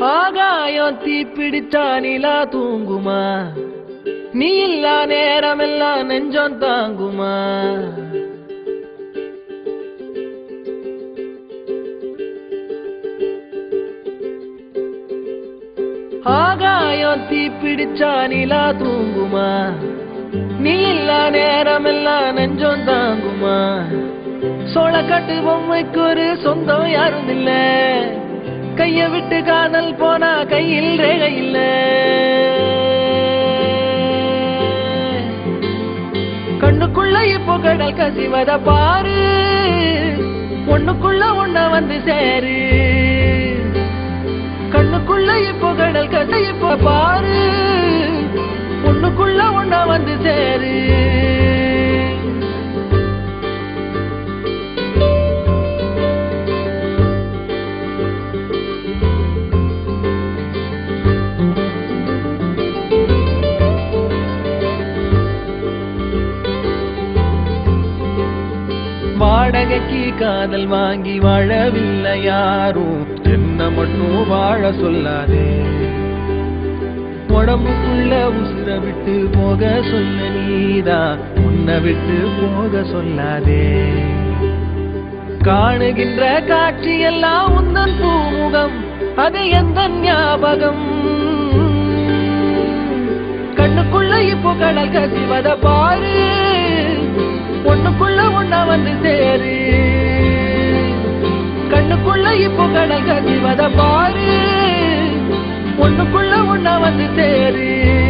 ஆகாயம் தீப்பிடிச்சா நிலா தூங்குமா நீ இல்லா நேரமெல்லாம் நெஞ்சம் தாங்குமா ஆகாயம் தீப்பிடிச்சா நிலா தூங்குமா நீ இல்லா நேரமெல்லாம் நெஞ்சம் தாங்குமா சோளக்காட்டு பொம்மைக்கு ஒரு சொந்தம் யாரும் இல்ல கைய விட்டு காதல் போனா கையில் ரேகை இல்ல கண்ணுக்குள்ள இப்போ கடல் கசிவத பாரு ஒண்ணுக்குள்ள ஒண்ண வந்து சேரு கண்ணுக்குள்ள இப்போ கடல் கசி இப்போ பாரு ஒண்ணுக்குள்ள ஒண்ண வந்து சேரு வாடகைக்கு காதல் வாங்கி வாழவில்லை யாரும் என்ன மட்டும் வாழ சொல்லாதே உடம்புக்குள்ள உசுர விட்டு போக சொல்ல நீதான் உன்னை விட்டு போக சொல்லாதே காணுகின்ற காட்சி எல்லாம் உந்தன் பூமுகம் அது எந்த ஞாபகம் கண்ணுக்குள்ள இப்போ கடல் கசிவத பாரு ஒண்ணுக்குள்ள ஒண்ணா வந்து சேரு கண்ணுக்குள்ள இப்போ கடல் கசிவத பாரு ஒண்ணுக்குள்ள ஒண்ணா வந்து சேரு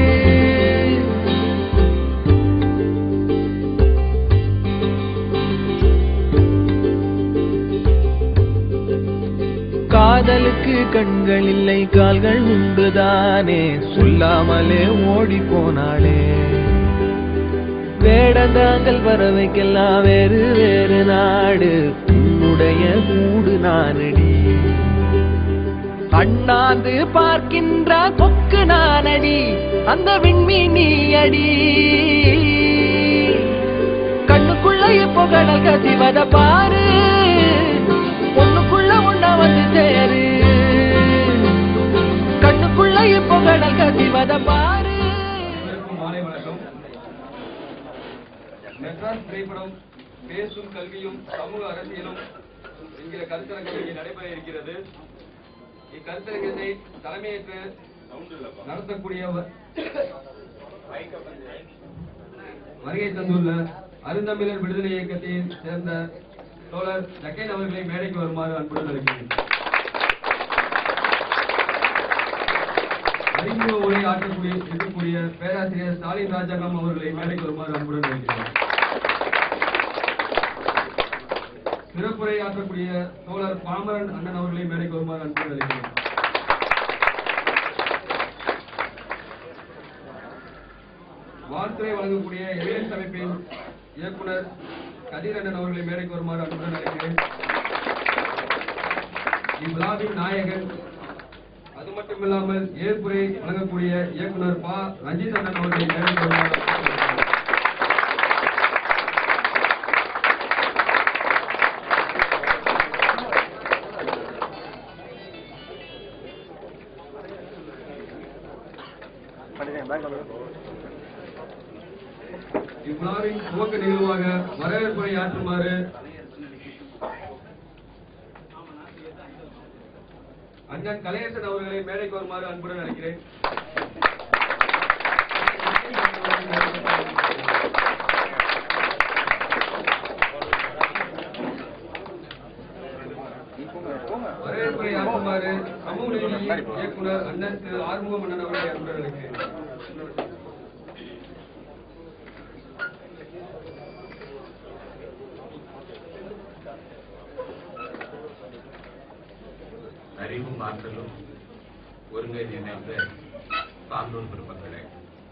காதலுக்கு கண்கள் இல்லை கால்கள் உண்டுதானே சொல்லாமலே ஓடி போனாளே வேடந்தாங்கள் பறவைக்கெல்லாம் வேறு வேறு நாடு உன்னுடைய கூடு நானடி அண்ணாந்து பார்க்கின்ற கொக்கு நானடி அந்த விண்மீனி அடி கண்ணுக்குள்ள இப்போ கடல் கசிவத பாரு ஒண்ணுக்குள்ள ஒண்ணா வந்து சேரு கண்ணுக்குள்ள இப்போ கடல் கசிவத பாரு அனைவருக்கும் மாலை வணக்கம் மெட்ராஸ் திரைப்படம் பேசும் கல்வியும் சமூக அரசியலும் என்கிற கருத்தரங்கம் இங்கே நடைபெற இருக்கிறது இக்கருத்தரங்கத்தை தலைமையேற்று நடத்தக்கூடிய வ- வருகை தந்துள்ள அருந்தமிழர் விடுதலை இயக்கத்தை சேர்ந்த தோழர் ஜக்கேன் அவர்களை மேடைக்கு வருமாறு அன்புடன் அழைக்கிறேன் அறிமுக உரை ஆற்றக்கூடிய இருக்கக்கூடிய பேராசிரியர் ஸ்டாலின் ராஜாங்கம் அவர்களை மேடைக்கு வருமாறு அன்புடன் அழைக்கிறேன் சிறப்புரை ஆற்றக்கூடிய தோழர் பாமரன் அண்ணன் அவர்களை மேடைக்கு வருமாறு அன்புடன் அழைக்கிறேன் வாழ்த்துறை வழங்கக்கூடிய எவிடன்ஸ் அமைப்பின் இயக்குனர் கதிர் அண்ணன் அவர்களை மேடைக்கு வருமாறு அன்புடன் அழைக்கிறேன் இவ்விழாவின் நாயகன் அது மட்டுமில்லாமல் ஏற்புரை வழங்கக்கூடிய இயக்குனர் பா ரஞ்சித் அண்ணன் அவர்களை மேடைக்கு வருமாறு அன்புடன் அழைக்கிறேன். இவ்விழாவின் துவக்க நிகழ்வாக வரவேற்புரை ஆற்றுமாறு அண்ணன் கலையரசன் அவர்களை மேடைக்கு வருமாறு அன்புடன் அழைக்கிறேன் வரவேற்புரை ஆற்றுமாறு சமூக நீதி இயக்குனர் அண்ணன் திரு ஆறுமுகம் அண்ணன் அவர்களை அன்புடன் அழைக்கிறேன் அறிவும் ஆற்றலும் ஒருங்கே இணைந்த சான்றோர் பெருமக்களே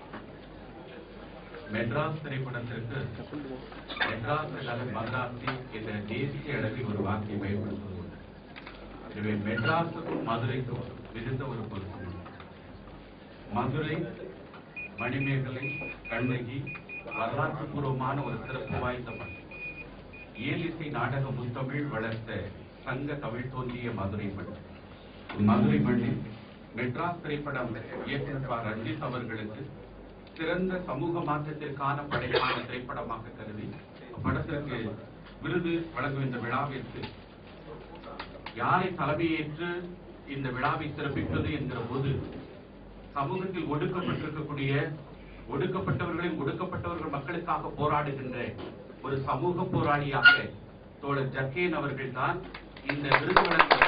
மெட்ராஸ் திரைப்படத்திற்கு மெட்ராஸ் அல்லது மദ്രാசி என்ற தேசிய அளவில் ஒரு வார்த்தையை பயன்படுத்துவது உண்டு. எனவே மெட்ராஸுக்கும் மதுரைக்கும் விதித்த ஒரு பொருத்தம் உண்டு. மதுரை மணிமேகலை கண்ணகி வரலாற்று பூர்வமான ஒரு சிறப்பு வாய்ந்த மண் இயலிசை நாடக முத்தமிழ் வளர்த்த சங்க தமிழ் தோன்றிய மதுரை மண் மதுரை மண்ணில் மெட்ராஸ் திரைப்படம் இயக்குனர் ப. ரஞ்சித் அவர்களுக்கு சிறந்த சமூக மாற்றத்திற்கான படைப்பான திரைப்படமாக கருதி படத்திற்கு விருது வழங்கும் இந்த விழாவிற்கு யாரை தலைமையேற்று இந்த விழாவை சிறப்பிப்பது என்கிற போது சமூகத்தில் ஒடுக்கப்பட்டிருக்கக்கூடிய ஒடுக்கப்பட்டவர்களின் ஒடுக்கப்பட்டவர்கள் மக்களுக்காக போராடுகின்ற ஒரு சமூக போராளியாக தோழர் ஜக்கேன் அவர்கள் தான் இந்த விருது வழங்கும்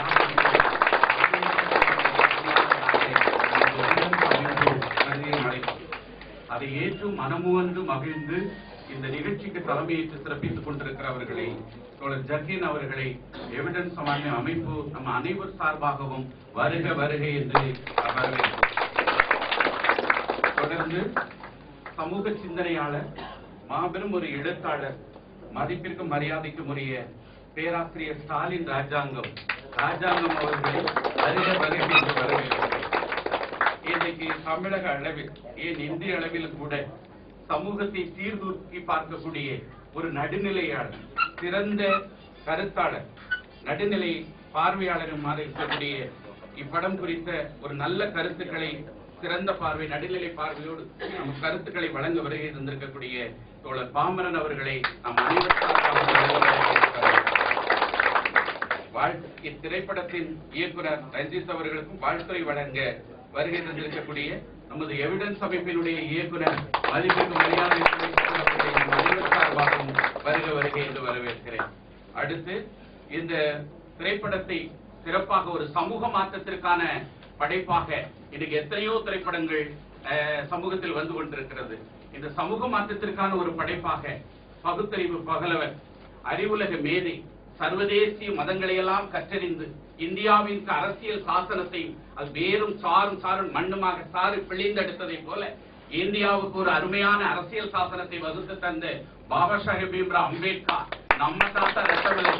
விழாவிற்கு அதை ஏற்று மனமுவந்து மகிழ்ந்து இந்த நிகழ்ச்சிக்கு தலைமையேற்று சிறப்பித்துக் கொண்டிருக்கிறவர்களை தோழர் ஜக்கீன் அவர்களை எவிடன்ஸ் சமாளிய அமைப்பு நம்ம அனைவர் சார்பாகவும் வருக வருக என்று வரவேற்கிறோம் தொடர்ந்து சமூக சிந்தனையாளர் மாபெரும் ஒரு எழுத்தாளர் மதிப்பிற்கும் மரியாதைக்கும் உரிய பேராசிரியர் ஸ்டாலின் ராஜாங்கம் ராஜாங்கம் அவர்களை வருக வருக என்று வரவேற்கிறோம் இன்னைக்கு தமிழக அளவில் ஏன் இந்திய அளவில் கூட சமூகத்தை சீர்தூக்கி பார்க்கக்கூடிய ஒரு நடுநிலையாளர் சிறந்த கருத்தாளர் நடுநிலை பார்வையாளருமாக இருக்கக்கூடிய இப்படம் குறித்த ஒரு நல்ல கருத்துக்களை சிறந்த பார்வை நடுநிலை பார்வையோடு நம் கருத்துக்களை வழங்க வருகை இருந்திருக்கக்கூடிய தோழர் பாமரன் அவர்களை நாம் அனைவருக்கும் வாழ் இத்திரைப்படத்தின் இயக்குனர் ரஞ்சித் அவர்களுக்கும் வாழ்த்துறை வழங்க வருகை தந்திருக்கக்கூடிய நமது எவிடன்ஸ் அமைப்பினுடைய இயக்குனர் மதிப்பிற்கு மரியாதை சார்பாகவும் வருக வருகை என்று வரவேற்கிறேன் அடுத்து இந்த திரைப்படத்தை சிறப்பாக ஒரு சமூக மாற்றத்திற்கான படைப்பாக இன்னைக்கு எத்தனையோ திரைப்படங்கள் அஹ், சமூகத்தில் வந்து கொண்டிருக்கிறது இந்த சமூக மாற்றத்திற்கான ஒரு படைப்பாக பகுத்தறிவு பகலவர் அறிவுலக மேதை சர்வதேசிய மதங்களையெல்லாம் கற்றறிந்து இந்தியாவின் அரசியல் சாசனத்தை அது வேறும் சாரும் சாரும் மண்ணுமாக சாறு பிழிந்தெடுத்ததை போல இந்தியாவுக்கு ஒரு அருமையான அரசியல் சாசனத்தை வகுத்து தந்த பாபா சாஹேப் பீம்ராவ் அம்பேத்கர் நம்ம தாத்தா ரத்தமலை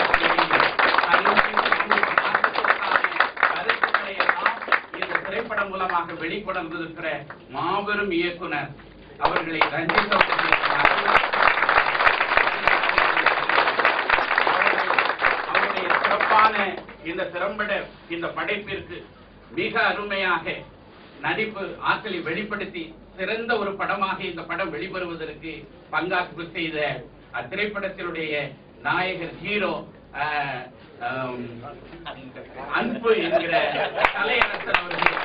கருத்துக்களை எல்லாம் இந்த திரைப்படம் மூலமாக வெளிக்கொணர்ந்திருக்கிற மாபெரும் இயக்குனர் அவர்களை ரஞ்சித் அவருடைய சிறப்பான இந்த திறம்பட இந்த படைப்பிற்கு மிக அருமையாக நடிப்பு ஆற்றலை வெளிப்படுத்தி சிறந்த ஒரு படமாக இந்த படம் வெளிவருவதற்கு பங்காற்று செய்த அத்திரைப்படத்தினுடைய நாயகர் ஹீரோ அஹ், ஆம், அன்பு என்கிற கலையரசன் அவர்கள்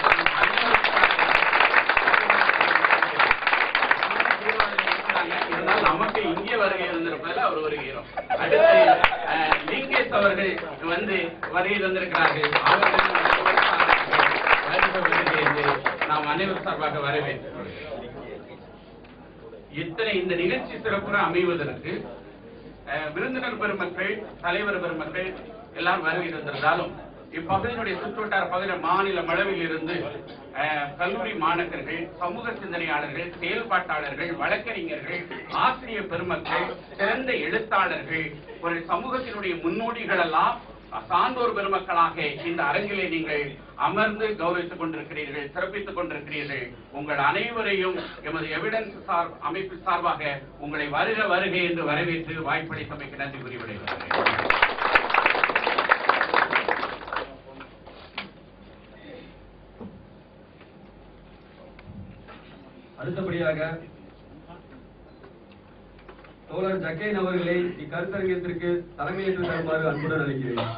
இருந்தால் நமக்கு இங்கே வருகை இருந்திருப்பதில் அவர் ஒரு ஹீரோ அடுத்து அஹ், லிங்கேஷ் அவர்கள் வந்து வருகை தந்திருக்கிறார்கள் அவர்கள் வருக வருகை என்று நாம் அனைவர் சார்பாக வரவேற்கிறோம் இத்தனை இந்த நிகழ்ச்சி சிறப்புற அமைவதற்கு அஹ், விருந்தினர் பெருமக்கள் தலைவர் பெருமக்கள் எல்லாம் வருகை தந்திருந்தாலும் இப்பகுதியினுடைய சுற்றுவட்டார பகுதியில் மாநில அளவில் இருந்து அஹ், கல்லூரி மாணவர்கள் சமூக சிந்தனையாளர்கள் செயல்பாட்டாளர்கள் வழக்கறிஞர்கள் ஆசிரியர் பெருமக்கள் சிறந்த எழுத்தாளர்கள் ஒரு சமூகத்தினுடைய முன்னோடிகள் எல்லாம் சான்றோர் பெருமக்களாக இந்த அரங்கிலே நீங்கள் அமர்ந்து கௌரவித்துக் கொண்டிருக்கிறீர்கள் சிறப்பித்துக் கொண்டிருக்கிறீர்கள் உங்கள் அனைவரையும் எமது எவிடன்ஸ் சார் அமைப்பு சார்பாக உங்களை வருக வருக என்று வரவேற்று வாய்ப்பளித்தமைக்கு நன்றி கூறி விடைபெறுகிறேன் அடுத்தபடியாக தோழர் ஜக்கேன் அவர்களை இக்கருத்தரங்கத்திற்கு தலைமையேற்று தருமாறு அன்புடன் அழைக்கிறேன்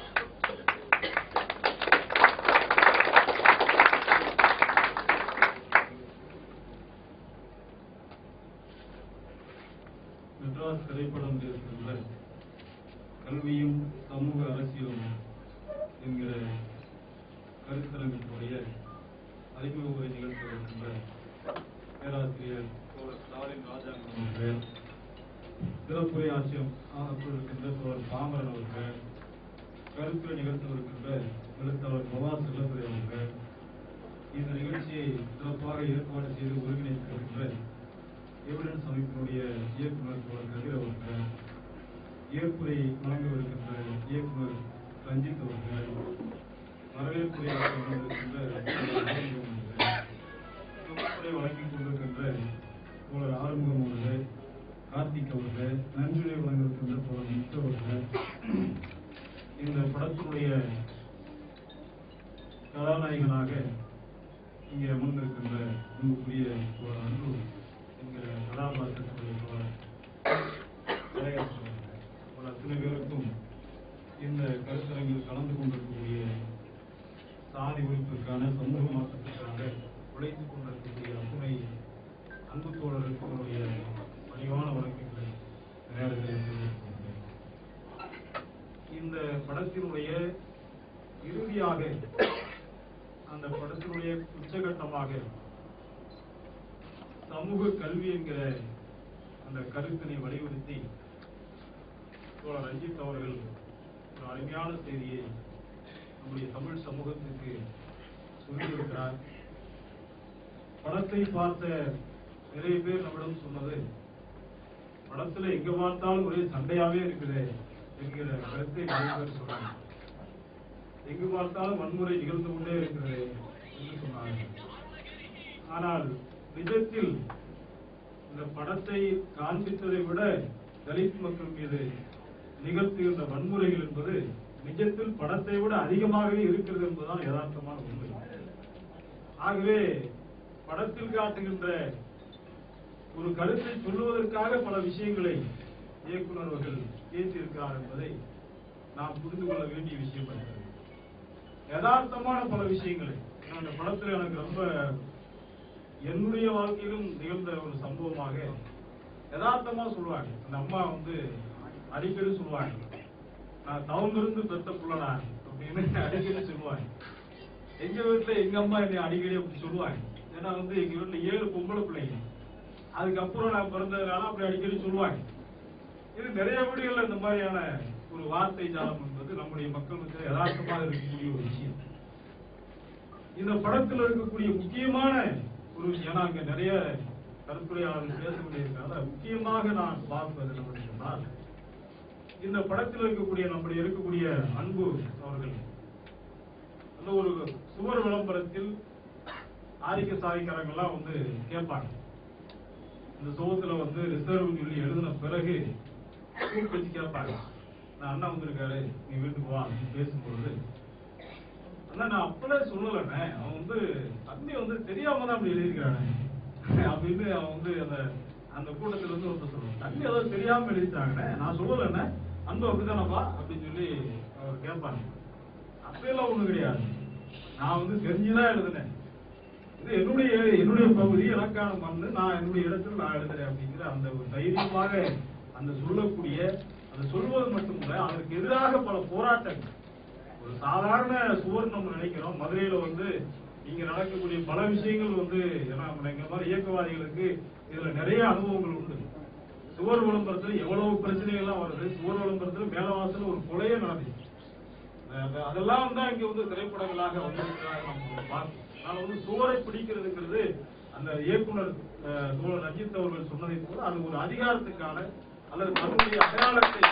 மெட்ராஸ் திரைப்படம் இருக்கின்ற கல்வியும் சமூக அரசியலும் என்கிற கருத்தரங்கினுடைய அறிமுக உரை நிகழ்த்த இருக்கின்ற பேராசிரியர் தோழர் ஸ்டாலின் ராஜாங்கம் அவர்கள் சிறப்புரை ஆட்சியம் இருக்கின்ற தோழர் பாமரன் அவர்கள் கருத்துரை நிகழ்த்தவிருக்கின்ற எழுத்தாளர் பவா செல்லத்துறை அவர்கள் இந்த நிகழ்ச்சியை சிறப்பாக ஏற்பாடு செய்து ஒருங்கிணைத்திருக்கின்ற எவிடன்ஸ் அமைப்பினுடைய இயக்குனர் தோழர் கதிர் அவர்கள் ஏற்புரை வழங்கவிருக்கின்ற இயக்குனர் ரஞ்சித் அவர்கள் வரவேற்புரை வழங்கவிருக்கின்ற தோழர் ஆறுமுகம் அவர்கள் தொகுப்புரை வழங்கிக் கொண்டிருக்கின்ற தோழர் ஆறுமுகம் அவர்கள் கார்த்திக் அவர்கள் நன்றியை வழங்கவிருக்கின்ற தோழர் முத்து அவர்கள் இந்த படத்தினுடைய கதாநாயகனாக இங்கே அமர்ந்திருக்கின்ற அன்புக்குரிய ஒரு அன்பு என்கிற கதாபாத்திரத்துடைய தோழர் இளையராஜா அவர்கள். உங்கள் அத்தனை பேருக்கும் இந்த கருத்தரங்கில் கலந்து கொண்டிருக்கக்கூடிய சாதி ஒழிப்பிற்கான சமூக மாற்றத்திற்காக உழைத்துக் கொண்டிருக்கக்கூடிய அத்துணை அன்பு தோழருக்கு என்னுடைய பணிவான வணக்கங்களை இந்த நேரத்தில் தெரிவித்துக் கொள்கிறேன். இந்த படத்தினுடைய இறுதியாக அந்த படத்தினுடைய உச்சகட்டமாக சமூக கல்வி என்கிற அந்த கருத்தினை வலியுறுத்தி தோழர் ரஞ்சித் அவர்கள் ஒரு அருமையான செய்தியை நம்முடைய தமிழ் சமூகத்திற்கு சொல்லியிருக்கிறார் படத்தை பார்த்த நிறைய பேர் நம்மிடம் சொன்னது படத்துல எங்க பார்த்தாலும் ஒரே சண்டையாவே இருக்குது என்கிற கருத்தை நிறைய பேர் சொன்னாங்க எங்கு பார்த்தாலும் வன்முறை நிகழ்ந்து கொண்டே இருக்கிறது என்று சொன்னாங்க ஆனால் நிஜத்தில் இந்த படத்தை காண்பித்ததை விட தலித் மக்கள் மீது நிகழ்த்துகின்ற வன்முறைகள் என்பது நிஜத்தில் படத்தை விட அதிகமாகவே இருக்கிறது என்பதுதான் யதார்த்தமான உண்மை ஆகவே படத்தில் காட்டுகின்ற ஒரு கருத்தை சொல்லுவதற்காக பல விஷயங்களை இயக்குனர் அவர்கள் பேசியிருக்கிறார் என்பதை நாம் புரிந்து கொள்ள வேண்டிய விஷயம் இருக்கிறது யதார்த்தமான பல விஷயங்களை நான் அந்த படத்துல எனக்கு ரொம்ப என்னுடைய வாழ்க்கையிலும் நிகழ்ந்த ஒரு சம்பவமாக யதார்த்தமா சொல்லுவாங்க அந்த அம்மா வந்து அடிக்கடி சொல்லுவாங்க நான் தவமிருந்து பெத்த புள்ளடா அப்படின்னு அடிக்கடி சொல்லுவாங்க எங்க வீட்டுல எங்க அம்மா என்னை அடிக்கடி அப்படி சொல்லுவாங்க ஏன்னா வந்து எங்க வீட்டுல ஏழு பொம்பளை பிள்ளைங்க அதுக்கப்புறம் நான் பிறந்ததுனால அப்படி அடிக்கடி சொல்லுவாங்க இது நிறைய வீடுகள்ல இந்த மாதிரியான ஒரு வார்த்தை ஜாலம் என்பது நம்முடைய மக்களுக்கு யதார்த்தமாக இருக்கக்கூடிய ஒரு விஷயம் இந்த படத்தில் இருக்கக்கூடிய முக்கியமான ஒரு விஷயம் ஏன்னா அங்க நிறைய கருத்துரையாளர்கள் பேச வேண்டியிருக்காங்க முக்கியமாக நான் பார்ப்பது என்னவென்று சொன்னால் இந்த படத்தில் இருக்கக்கூடிய நம்முடைய இருக்கக்கூடிய அன்பு அவர்கள் அந்த ஒரு சுவர் விளம்பரத்தில் ஆதிக்க சாதிக்காரங்கெல்லாம் வந்து கேட்பாங்க இந்த சுவத்துல வந்து ரிசர்வ் சொல்லி எழுதின பிறகு கூப்பிட்டு வச்சு கேட்பாங்க நான் அண்ணா வந்திருக்காரு நீ வீட்டுக்கு வா அப்படின்னு பேசும்பொழுது அண்ணா நான் அப்பவே சொல்லலண்ணே அவன் வந்து தம்பி வந்து தெரியாம தான் அப்படி எழுதியிருக்கானே அப்படின்னு அவன் வந்து அந்த அந்த கூட்டத்துல இருந்து ஒருத்தர் சொல்லுவான் தம்பி ஏதோ தெரியாம எழுதிட்டாங்கண்ணே நான் சொல்லலண்ணே அன்பு அப்படித்தானப்பா அப்படின்னு சொல்லி அவர் கேட்பாங்க அப்படியெல்லாம் ஒண்ணும் கிடையாது நான் வந்து தெரிஞ்சுதான் எழுதினேன் இது என்னுடைய என்னுடைய பகுதி எனக்கான மண்ணு நான் என்னுடைய இடத்துல நான் எழுதுறேன் அப்படிங்கிற அந்த ஒரு தைரியமாக அந்த சொல்லக்கூடிய அந்த சொல்வது மட்டுமல்ல அதற்கு எதிராக பல போராட்டங்கள் ஒரு சாதாரண சுவர் நம்ம நினைக்கிறோம் மதுரையில வந்து இங்க நடக்கக்கூடிய பல விஷயங்கள் வந்து ஏன்னா நம்ம எங்க மாதிரி இயக்கவாதிகளுக்கு இதுல நிறைய அனுபவங்கள் உண்டு சுவர் விளம்பரத்துல எவ்வளவு பிரச்சனைகள்லாம் வருது சுவர் விளம்பரத்துல மேலவாசல் ஒரு கொலையே நடந்துச்சு அஹ் அதெல்லாம் தான் இங்க வந்து திரைப்படங்களாக வந்திருக்கிறதாக நம்ம பார்க்கிறோம் ஆனா வந்து சுவரை பிடிக்கிறதுங்கிறது அந்த இயக்குனர் அஹ், தோழர் ரஞ்சித் அவர்கள் சொன்னதை போல அது ஒரு அதிகாரத்துக்கான அல்லது தன்னுடைய அடையாளத்தை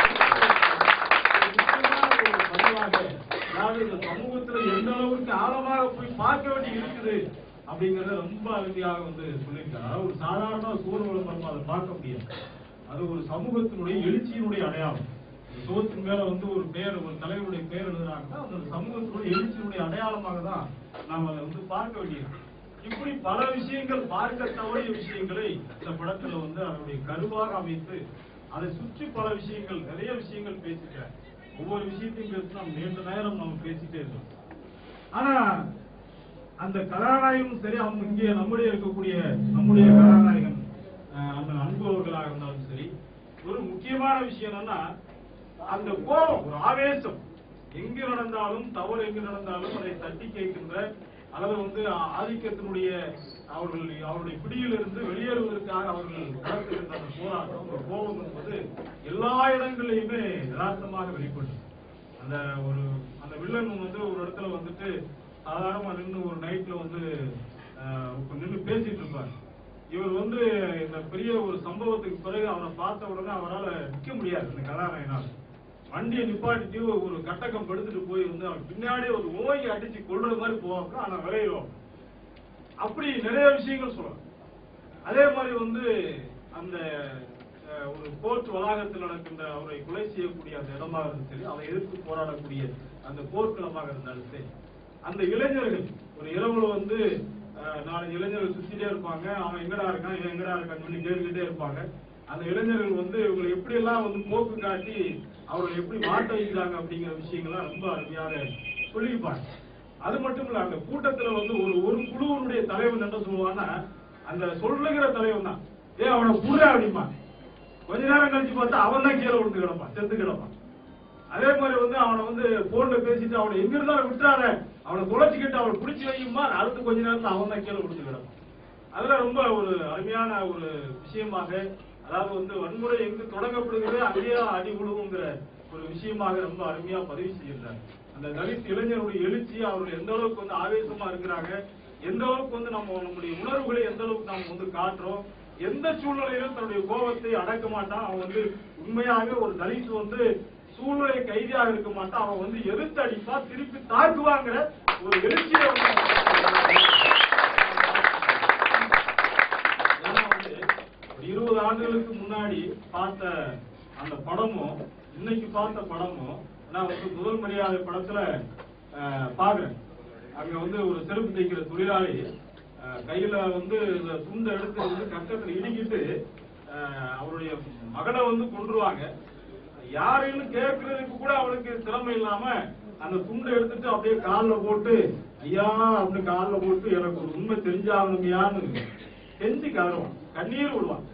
ஒரு முக்கியமான ஒரு பதிவாக, அதாவது இந்த சமூகத்துல எந்த அளவுக்கு ஆழமாக போய் பார்க்க வேண்டி இருக்குது அப்படிங்கறத ரொம்ப அருமையாக வந்து சொல்லியிருக்காரு அதாவது ஒரு சாதாரண சுவர் விளம்பரம் அதை பார்க்க முடியாது அது ஒரு சமூகத்தினுடைய எழுச்சியினுடைய அடையாளம் இந்த சுவத்தின் மேல வந்து ஒரு பெயர் ஒரு தலைவருடைய பெயர் எழுதுறாங்கன்னா அந்த சமூகத்தினுடைய எழுச்சியினுடைய அடையாளமாக தான் நாம் அதை வந்து பார்க்க வேண்டியிருக்கு இப்படி பல விஷயங்கள் பார்க்க தவறிய விஷயங்களை இந்த படத்துல வந்து அதனுடைய கருவாக அமைத்து அதை சுற்றி பல விஷயங்கள் நிறைய விஷயங்கள் பேசிட்டேன் ஒவ்வொரு விஷயத்தையும் பேசி நாம் நீண்ட நேரம் நம்ம பேசிட்டே இருக்கோம் ஆனா அந்த கதாநாயகனும் சரி அவங்க இங்கே நம்முடைய இருக்கக்கூடிய நம்முடைய கதாநாயகன் அஹ், அந்த அன்பவர்களாக இருந்தாலும் சரி ஒரு முக்கியமான விஷயம் என்னன்னா அந்த கோபம் ஒரு ஆவேசம் எங்கு நடந்தாலும் தவறு எங்கு நடந்தாலும் அதை தட்டி கேட்கின்ற அல்லது வந்து ஆ- ஆதிக்கத்தினுடைய அவர்கள் அவருடைய பிடியிலிருந்து வெளியேறுவதற்காக அவர்கள் நடத்துகின்ற அந்த போராட்டம் அந்த கோபம் என்பது எல்லா இடங்களிலுமே யதார்த்தமாக வெளிப்படும் அந்த ஒரு அந்த வில்லன் வந்து ஒரு இடத்துல வந்துட்டு சாதாரணமா நின்று ஒரு நைட்ல வந்து நின்று பேசிட்டு இருப்பார் இவர் வந்து இந்த பெரிய ஒரு சம்பவத்துக்கு பிறகு அவரை பார்த்த உடனே அவரால் நிற்க முடியாது இந்த கதாநாயகனால் வண்டியை நிப்பாட்டிட்டு ஒரு கட்டக்கம் படுத்துட்டு போய் வந்து அவன் பின்னாடி ஒரு ஓங்கி அடிச்சு கொள்றது மாதிரி போவாங்க ஆனா விளையிடும் அப்படி நிறைய விஷயங்கள் சொல்லலாம் அதே மாதிரி வந்து அந்த அஹ், ஒரு கோர்ட் வளாகத்தில் நடக்கின்ற அவரை கொலை செய்யக்கூடிய அந்த இடமாக இருந்தாலும் சரி அதை எதிர்த்து போராடக்கூடிய அந்த போர்க்களமாக இருந்தாலும் சரி அந்த இளைஞர்கள் ஒரு இரவுல வந்து அஹ், நாலு இளைஞர்கள் சுத்திட்டே இருப்பாங்க அவன் எங்கடா இருக்கான் இவன் எங்கடா இருக்கான்னு சொல்லி கேட்டுக்கிட்டே இருப்பாங்க அந்த இளைஞர்கள் வந்து இவங்களை எப்படி எல்லாம் வந்து போக்கு காட்டி அவர்களை எப்படி மாட்ட வைக்கிறாங்க அப்படிங்கிற விஷயங்கள்லாம் ரொம்ப அருமையாக சொல்லியிருப்பாங்க அது மட்டும் இல்ல அந்த கூட்டத்துல வந்து ஒரு ஒரு குழுவினுடைய தலைவன் என்ன சொல்லுவான்னா அந்த சொல்லுகிற தலைவன் தான் ஏ அவனை புற அப்படிமா கொஞ்ச நேரம் கழிச்சு பார்த்தா அவன் தான் கீழே விழுந்து கிடப்பான் செத்து கிடப்பான் அதே மாதிரி வந்து அவனை வந்து போன்ல பேசிட்டு அவனை எங்க இருந்தாலும் விட்டுறாத அவனை தொலைச்சிக்கிட்டு அவனை பிடிச்சி வையுமா அடுத்து கொஞ்ச நேரத்துல அவன் தான் கீழே விழுந்து கிடப்பான் அதுல ரொம்ப ஒரு அருமையான ஒரு விஷயமாக அதாவது வந்து வன்முறை எங்கு தொடங்கப்படுகிறது அங்கேயே அடி விழுவுங்கிற ஒரு விஷயமாக ரொம்ப அருமையா பதிவு செய்கிறார் அந்த தலித் இளைஞருடைய எழுச்சி அவர்கள் எந்த அளவுக்கு வந்து ஆவேசமா இருக்கிறாங்க எந்த அளவுக்கு வந்து நம்ம நம்முடைய உணர்வுகளை எந்த அளவுக்கு நாம் வந்து காட்டுறோம் எந்த சூழ்நிலையிலும் தன்னுடைய கோபத்தை அடக்க மாட்டான் அவன் வந்து உண்மையாக ஒரு தலித் வந்து சூழ்நிலை கைதியாக இருக்க மாட்டான் அவன் வந்து எதிர்த்து அடிப்பா திருப்பி தாக்குவாங்கிற ஒரு எழுச்சியை வந்து ஏன்னா வந்து ஒரு இருபது ஆண்டுகளுக்கு முன்னாடி பார்த்த அந்த படமும் இன்னைக்கு பார்த்த படமும் நான் வந்து முதல் மரியாதை படத்துல அஹ், பாக்குறேன் அங்க வந்து ஒரு செருப்பு தைக்கிற தொழிலாளி அஹ், கையில வந்து இந்த துண்டை எடுத்து வந்து கக்கத்துல இடிக்கிட்டு அஹ், அவருடைய மகனை வந்து கொன்றுவாங்க யாருன்னு கேட்கறதுக்கு கூட அவனுக்கு திறமை இல்லாம அந்த துண்டை எடுத்துட்டு அப்படியே கால்ல போட்டு ஐயா அப்படின்னு கால்ல போட்டு எனக்கு ஒரு உண்மை தெரிஞ்சாகணுமையான்னு கெஞ்சி கதறுவான் கண்ணீர் விடுவான்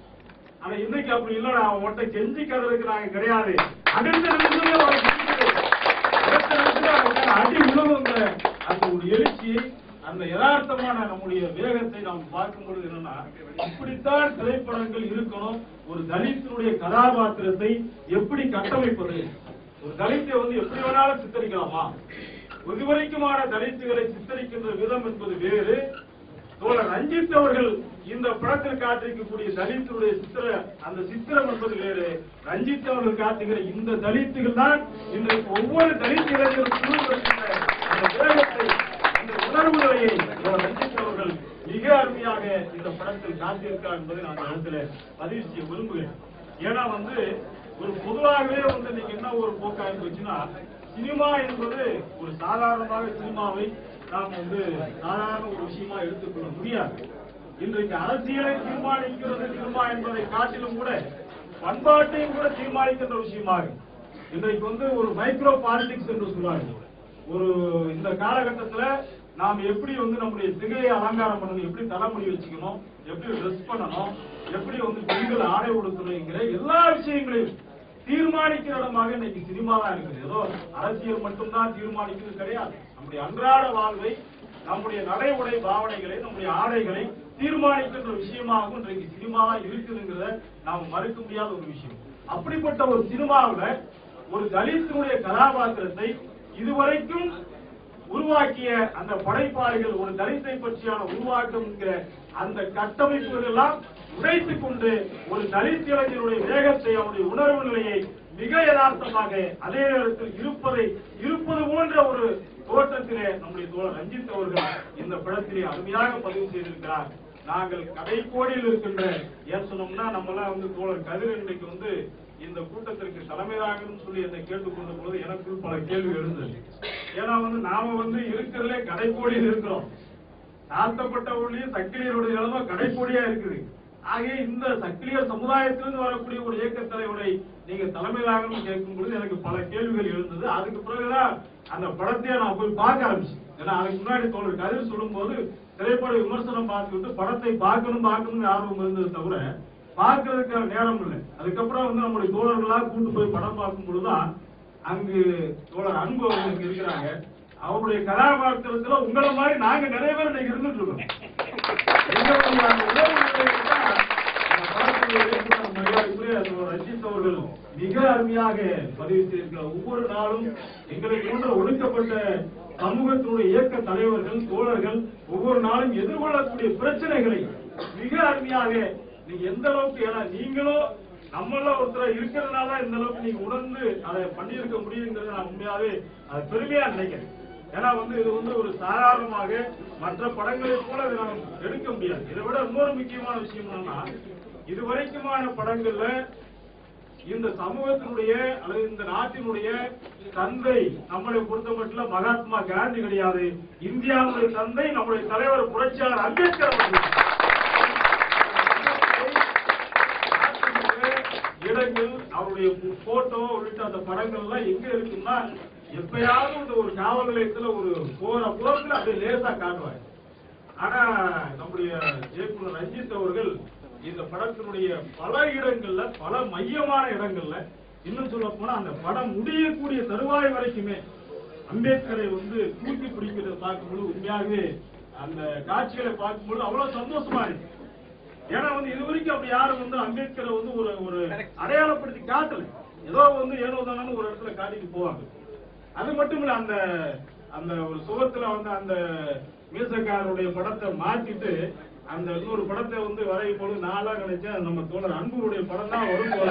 ஆனா இன்னைக்கு அப்படி இல்லடா அவன் மட்டும் கெஞ்சி கதறதுக்கு நாங்க கிடையாது அடுத்த நிமிஷமே அவன் கெஞ்சுது. அடுத்த நிமிஷமே அவன் மேல அடி விழுவுங்கிற அந்த ஒரு எழுச்சி அந்த யதார்த்தமான நம்முடைய வேகத்தை நாம் பார்க்கும் பொழுது என்னன்னா இப்படித்தான் திரைப்படங்கள் இருக்கணும் ஒரு தலித்தினுடைய கதாபாத்திரத்தை எப்படி கட்டமைப்பது ஒரு தலித்தை வந்து எப்படி வேணாலும் சித்தரிக்கலாமா இதுவரைக்குமான தலித்துகளை சித்தரிக்கின்ற விதம் என்பது வேறு தோழர் ரஞ்சித் அவர்கள் இந்த படத்தில் காட்டிருக்கக்கூடிய தலித்துடைய சித்திர அந்த சித்திரம் என்பது வேறு ரஞ்சித் அவர்கள் காட்டுகிற இந்த தலித்துகள் தான் இன்றைக்கு ஒவ்வொரு தலித் இளைஞருக்கும் இருக்கின்ற அந்த வேகத்தை அந்த உணர்வு நிலையை தோழர் ரஞ்சித் அவர்கள் மிக அருமையாக இந்த படத்தில் காட்டியிருக்கார் என்பதை நான் இந்த இடத்துல பதிவு செய்ய விரும்புகிறேன் ஏன்னா வந்து ஒரு பொதுவாகவே வந்து நீங்க என்ன ஒரு போக்கா இருந்துச்சுன்னா சினிமா என்பது ஒரு சாதாரணமாக சினிமாவை நாம் வந்து சாதாரண ஒரு விஷயமா எடுத்துக்கொள்ள முடியாது இன்றைக்கு அரசியலை தீர்மானிக்கிறது சினிமா என்பதை காட்டிலும் கூட பண்பாட்டையும் கூட தீர்மானிக்கின்ற விஷயமாக இன்றைக்கு வந்து ஒரு மைக்ரோ பாலிடிக்ஸ் என்று சொல்றாங்க ஒரு இந்த காலகட்டத்துல நாம் எப்படி வந்து நம்முடைய சிகையை அலங்காரம் பண்ணணும் எப்படி தலைமுடி வச்சுக்கணும் எப்படி ட்ரெஸ் பண்ணணும் எப்படி வந்து பெண்கள் ஆடை உடுத்தணுங்கிற எல்லா விஷயங்களையும் தீர்மானிக்கிற இடமாக இன்னைக்கு சினிமா தான் இருக்குது ஏதோ அரசியல் மட்டும்தான் தீர்மானிக்கிறது கிடையாது நம்முடைய அன்றாட வாழ்வை நம்முடைய நடை உடை பாவனைகளை நம்முடைய ஆடைகளை தீர்மானிக்கின்ற விஷயமாகவும் இன்றைக்கு சினிமா தான் இருக்குதுங்கிறத நாம் மறுக்க முடியாத ஒரு விஷயம் அப்படிப்பட்ட ஒரு சினிமாவுல ஒரு தலித்தினுடைய கதாபாத்திரத்தை இதுவரைக்கும் உருவாக்கிய அந்த படைப்பாளிகள் ஒரு தலித்தை பற்றியான உருவாக்கம் என்கிற அந்த கட்டமைப்புகள் எல்லாம் உடைத்துக் கொண்டு ஒரு தலித் இளைஞருடைய வேகத்தை அவருடைய உணர்வு நிலையை மிக யதார்த்தமாக அதே நேரத்தில் இருப்பதை இருப்பது போன்ற ஒரு தோற்றத்திலே நம்முடைய தோழர் ரஞ்சித் அவர்கள் இந்த படத்திலே அருமையாக பதிவு செய்திருக்கிறார் நாங்கள் கடைக்கோடியில் இருக்கின்ற ஏன் சொன்னோம்னா நம்ம எல்லாம் வந்து தோழர் கதிர் இன்றைக்கு வந்து இந்த கூட்டத்திற்கு தலைமையாகணும்னு சொல்லி என்னை கேட்டுக்கொண்ட பொழுது எனக்குள் பல கேள்வி எழுந்தது ஏன்னா வந்து நாம வந்து இருக்கிறதுலே கடைக்கோடியில் இருக்கிறோம் தாழ்த்தப்பட்ட ஊழிய சக்கிலியருடைய நிலைமை கடைக்கோடியா இருக்குது ஆகவே இந்த சக்கிலியர் சமுதாயத்திலிருந்து வரக்கூடிய ஒரு இயக்க தலைவரை நீங்க தலைமையிலாகணும் கேட்கும் பொழுது எனக்கு பல கேள்விகள் எழுந்தது அதுக்கு பிறகுதான் அந்த படத்தையே நான் போய் பார்க்க ஆரம்பிச்சேன் ஏன்னா அதுக்கு முன்னாடி தோழர் கதிர் சொல்லும் போது திரைப்பட விமர்சனம் பார்த்துக்கிட்டு படத்தை பார்க்கணும் பார்க்கணும்னு ஆர்வம் இருந்தது தவிர பார்க்கறதுக்கான நேரம் இல்லை அதுக்கப்புறம் வந்து நம்முடைய தோழர்களா கூட்டு போய் படம் பார்க்கும் பொழுதுதான் அங்கு தோழர் அன்பு அவர்கள் இங்க இருக்கிறாங்க அவருடைய கதாபாத்திரத்துல உங்களை மாதிரி நாங்க நிறைய பேர் இன்னைக்கு இருந்துட்டு இருக்கோம் எங்களுடைய அந்த உணர்வு நிலையை தான் இந்த படத்துடைய இயக்குனர் மரியாதைக்குரிய தோழர் ரஞ்சித் அவர்கள் மிக அருமையாக பதிவு செய்திருக்கிறார் ஒவ்வொரு நாளும் எங்களை போன்ற ஒடுக்கப்பட்ட சமூகத்தினுடைய இயக்க தலைவர்கள் தோழர்கள் ஒவ்வொரு நாளும் எதிர்கொள்ளக்கூடிய பிரச்சனைகளை மிக அருமையாக நீங்க எந்த அளவுக்கு ஏன்னா நீங்களும் நம்மள ஒருத்தர் இருக்கிறதுனால இந்த அளவுக்கு நீங்க உணர்ந்து அதை பண்ணியிருக்க முடியுங்கிறத நான் உண்மையாவே அது பெருமையா நினைக்கிறேன் ஏன்னா வந்து இது வந்து ஒரு சாதாரணமாக மற்ற படங்களை போல இதை நாம் எடுக்க முடியாது இதை விட இன்னொரு முக்கியமான விஷயம் என்னன்னா இதுவரைக்குமான படங்கள்ல இந்த சமூகத்தினுடைய அல்லது இந்த நாட்டினுடைய தந்தை நம்மளை பொறுத்த மட்டும் மகாத்மா காந்தி கிடையாது இந்தியாவுடைய தந்தை நம்முடைய தலைவர் புரட்சியாளர் அம்பேத்கர் அவர்கள். இடங்கள் அவருடைய போட்டோ உள்ளிட்ட அந்த படங்கள் எல்லாம் எங்க இருக்குன்னா எப்பயாவது இந்த ஒரு காவல் நிலையத்துல ஒரு போற போக்குல அப்படியே லேசா காட்டுவாங்க ஆனா நம்முடைய இயக்குனர் ரஞ்சித் அவர்கள் இந்த படத்தினுடைய பல இடங்கள்ல பல மையமான இடங்கள்ல இன்னும் சொல்ல போனா அந்த படம் முடியக்கூடிய தருவாய் வரைக்குமே அம்பேத்கரை வந்து தூக்கி பிடிக்கிறத பார்க்கும்போது உண்மையாகவே அந்த காட்சிகளை பார்க்கும்போது அவ்வளவு சந்தோஷமா இருக்கு ஏன்னா வந்து இது வரைக்கும் அப்படி யாரும் வந்து அம்பேத்கரை வந்து ஒரு ஒரு அடையாளப்படுத்தி காட்டல ஏதோ வந்து ஏனோ தானோன்னு ஒரு இடத்துல காட்டிட்டு போவாங்க அது மட்டும் இல்ல அந்த அந்த ஒரு சுவத்துல வந்து அந்த மீசக்காரருடைய படத்தை மாத்திட்டு அந்த இன்னொரு படத்தை வந்து வரையும் பொழுது நாளா நினைச்சேன் நம்ம தோழர் அன்புடைய படம் தான் வரும் போல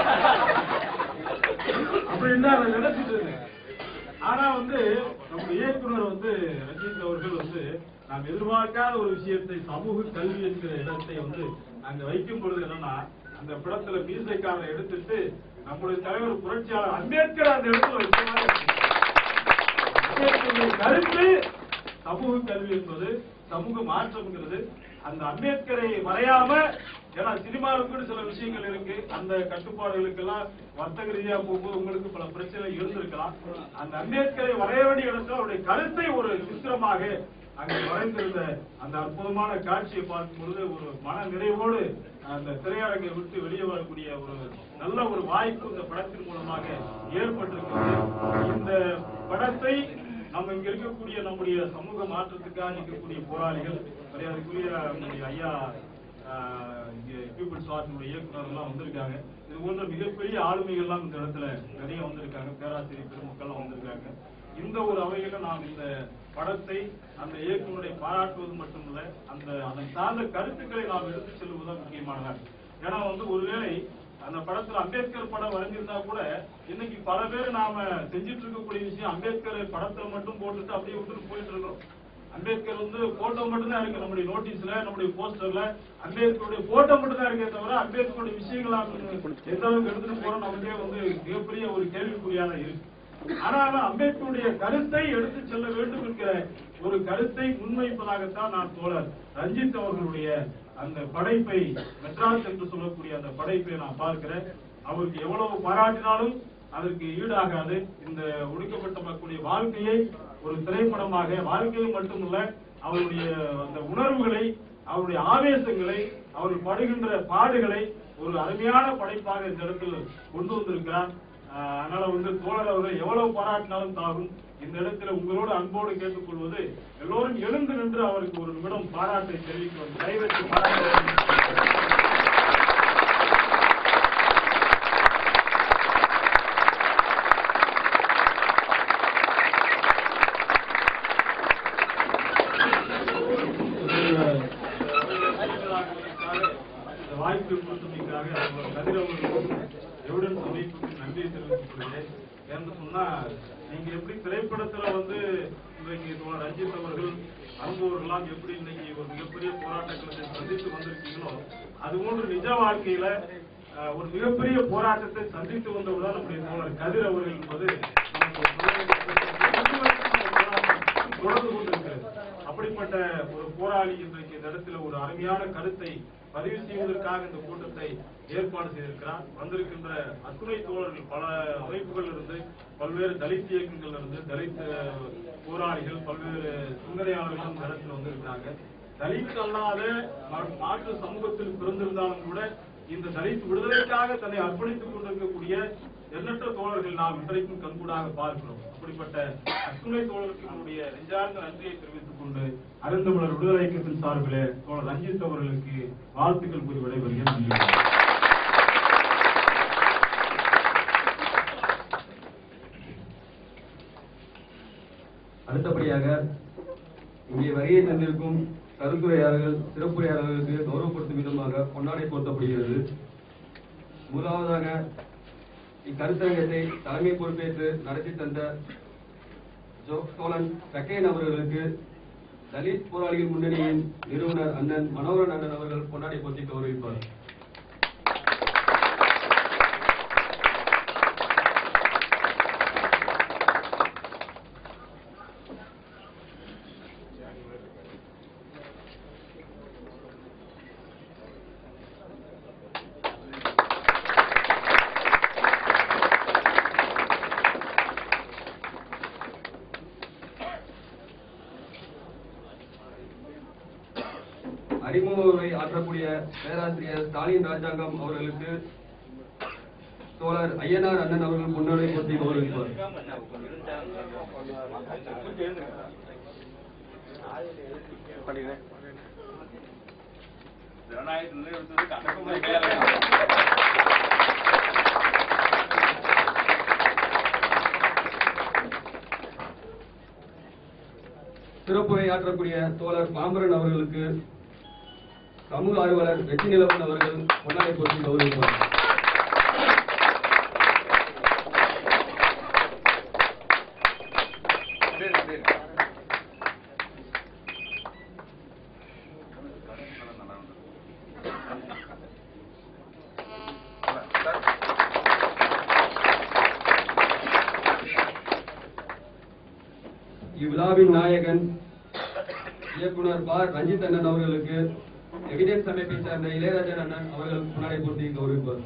அப்படின்னு தான் நான் நினைச்சிட்டு இருந்தேன் ஆனா வந்து நம்ம இயக்குனர் வந்து ரஞ்சித் அவர்கள் வந்து நாம் எதிர்பார்க்காத ஒரு விஷயத்தை சமூக கல்வி என்கிற இடத்தை வந்து அங்க வைக்கும் பொழுது என்னன்னா அந்த படத்துல மீசைக்காரரை எடுத்துட்டு நம்முடைய தலைவர் புரட்சியாளர் அம்பேத்கர் அந்த இடத்துல வைக்க மாதிரி இருக்கு. அம்பேத்கருடைய கருத்து சமூக கல்வி என்பது சமூக மாற்றம்ங்கிறது அந்த அம்பேத்கரை வரையாம ஏன்னா சினிமாவுக்கு கூட சில விஷயங்கள் இருக்கு அந்த கட்டுப்பாடுகளுக்கெல்லாம் வர்த்தக ரீதியா போகும்போது உங்களுக்கு பல பிரச்சனை இருந்திருக்கலாம் அந்த அம்பேத்கரை வரைய வேண்டிய இடத்துல அவருடைய கருத்தை ஒரு சித்திரமாக அங்கே வரைந்திருந்த அந்த அற்புதமான காட்சியை பார்க்கும் பொழுது ஒரு மன நிறைவோடு அந்த திரையரங்கை விட்டு வெளியே வரக்கூடிய ஒரு நல்ல ஒரு வாய்ப்பு இந்த படத்தின் மூலமாக ஏற்பட்டிருக்கிறது இந்த படத்தை நம்ம இங்க இருக்கக்கூடிய நம்முடைய சமூக மாற்றத்துக்காக இருக்கக்கூடிய போராளிகள் மரியாதைக்குரிய நம்முடைய ஐயா ஆஹ், இங்க பீப்புள்ஸ் வார்டினுடைய இயக்குனர் எல்லாம் வந்திருக்காங்க இது போன்ற மிகப்பெரிய ஆளுமைகள்லாம் இந்த இடத்துல நிறைய வந்திருக்காங்க பேராசிரியர் பெருமக்கள் வந்திருக்காங்க இந்த ஒரு அவையில நாம் இந்த படத்தை அந்த இயக்குனரை பாராட்டுவது மட்டுமல்ல அந்த அதன் சார்ந்த கருத்துக்களை நாம் எடுத்துச் செல்வதுதான் முக்கியமானதா ஏன்னா வந்து ஒருவேளை அந்த படத்துல அம்பேத்கர் படம் வரைஞ்சிருந்தா கூட இன்னைக்கு பல பேர் நாம செஞ்சிட்டு இருக்கக்கூடிய விஷயம் அம்பேத்கர் படத்துல மட்டும் போட்டுட்டு அப்படியே விட்டுட்டு போயிட்டு இருக்கோம் அம்பேத்கர் வந்து போட்டோ மட்டும் தான் இருக்கு நம்முடைய நோட்டீஸ்ல நம்முடைய போஸ்டர்ல அம்பேத்கருடைய போட்டோ மட்டும் தான் இருக்கே தவிர அம்பேத்கருடைய விஷயங்களா எந்த அளவுக்கு எடுத்துட்டு போறோம் நமக்கே வந்து மிகப்பெரிய ஒரு கேள்விக்குறியாக இருக்கு ஆனாலும் அம்பேத்கருடைய கருத்தை எடுத்து செல்ல வேண்டும் என்கிற ஒரு கருத்தை முன்வைப்பதாகத்தான் நான் தோழர் ரஞ்சித் அவர்களுடைய அந்த படைப்பை மெட்ராஸ் என்று சொல்லக்கூடிய அந்த படைப்பை நான் பார்க்கிறேன் அவருக்கு எவ்வளவு பாராட்டினாலும் அதற்கு ஈடாகாது இந்த ஒடுக்கப்பட்ட மக்களுடைய வாழ்க்கையை ஒரு திரைப்படமாக வாழ்க்கையை மட்டுமல்ல அவருடைய அந்த உணர்வுகளை அவருடைய ஆவேசங்களை அவர் படுகின்ற பாடுகளை ஒரு அருமையான படைப்பாக இந்த இடத்தில் கொண்டு வந்திருக்கிறார் ஆஹ் அதனால வந்து தோழர் அவர்கள் எவ்வளவு பாராட்டினாலும் தாகும் இந்த இடத்துல உங்களோடு அன்போடு கேட்டுக்கொள்வது எல்லோரும் எழுந்து நின்று அவருக்கு ஒரு நிமிடம் பாராட்டை தெரிவிக்கிறோம் கைவெற்றி பாராட்டு இந்த வாய்ப்பு கொடுத்தமைக்காக அவர் கதிரவர்களுக்கும் எவிடன்ஸ் அமைப்புக்கு நன்றியை தெரிவித்துக் கொள்கிறேன் என்று சொன்னா நீங்க எப்படி திரைப்படத்துல வந்து இன்றைக்கு தோழர் ரஞ்சித் அவர்கள் அனுபவர்கள்லாம் எப்படி இன்னைக்கு ஒரு மிகப்பெரிய போராட்டங்களை சந்தித்து வந்திருக்கீங்களோ அது போன்று நிஜ வாழ்க்கையில அஹ், ஒரு மிகப்பெரிய போராட்டத்தை சந்தித்து வந்தவுடன் நம்முடைய தோழர் கதிர் அவர்கள் என்பது நமக்கு ஒரு தொடர்ந்து கொண்டிருக்கிறது அப்படிப்பட்ட ஒரு போராளி இன்றைக்கு இந்த இடத்துல ஒரு அருமையான கருத்தை பதிவு செய்வதற்காக இந்த கூட்டத்தை ஏற்பாடு செய்திருக்கிறார் வந்திருக்கின்ற அத்துணை தோழர்கள் பல அமைப்புகள் இருந்து பல்வேறு தலித் இயக்கங்கள் இருந்து தலித் அஹ், போராளிகள் பல்வேறு சிந்தனையாளர்கள் இந்த இடத்துல வந்திருக்கிறாங்க தலித் அல்லாத மா- மாற்று சமூகத்தில் பிறந்திருந்தாலும் கூட இந்த தலித் விடுதலைக்காக தன்னை அர்ப்பணித்துக் கொண்டிருக்கக்கூடிய எண்ணற்ற தோழர்கள் நாம் இன்றைக்கும் கண்கூடாக பார்க்கிறோம் அப்படிப்பட்ட அத்துணை தோழருக்கு நம்முடைய நெஞ்சார்ந்த நன்றியை தெரிவித்துக் கொண்டு அருந்தமிழர் விடுதலை இயக்கத்தின் சார்பிலே தோழர் ரஞ்சித் அவர்களுக்கு வாழ்த்துக்கள் கூறி விடைபெறுகிறேன் நன்றி அடுத்தபடியாக இங்கே வருகை தந்திருக்கும் கருத்துரையாளர்கள் சிறப்புரையாளர்களுக்கு கௌரவப்படுத்தும் விதமாக பொன்னாடை போர்த்தப்படுகிறது முதலாவதாக இக்கருத்தரங்கத்தை தலைமை பொறுப்பேற்று நடத்தி தந்த ஜோ சோழன் சக்கையன் அவர்களுக்கு தலித் போராளிகள் முன்னணியின் நிறுவனர் அண்ணன் மனோகரன் அண்ணன் அவர்கள் பொன்னாடை போர்த்தி கௌரவிப்பார் பேராசிரியர் ஸ்டாலின் ராஜாங்கம் அவர்களுக்கு தோழர் ஐயனார் அண்ணன் அவர்கள் முன்னோரை பற்றி கௌரவிப்பார் சிறப்புரை ஆற்றக்கூடிய தோழர் பாம்பரன் அவர்களுக்கு சமூக ஆர்வலர் வெற்றி நிலவன் அவர்கள் பொன்னாடை போற்றி கௌரவிப்பார் இவ்விழாவின் நாயகன் இயக்குனர் பா ரஞ்சித் அண்ணன் அவர்களுக்கு எவிடன்ஸ் அமைப்பை சார்ந்த இளையராஜன் அண்ணன் அவர்கள் முன்னாடி போட்டி கௌரவிப்பார்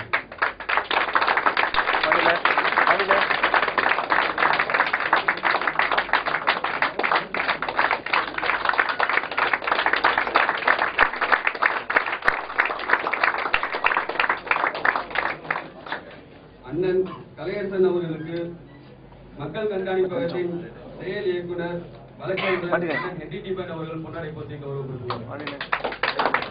அண்ணன் கலையரசன் அவர்களுக்கு மக்கள் கண்காணிப்பகத்தின் செயல் இயக்குனர் வழக்கறிஞர் அண்ணன் ஹென்றி டிபன் அவர்கள் பொன்னாடை போட்டி கௌரவப்படுத்துவார்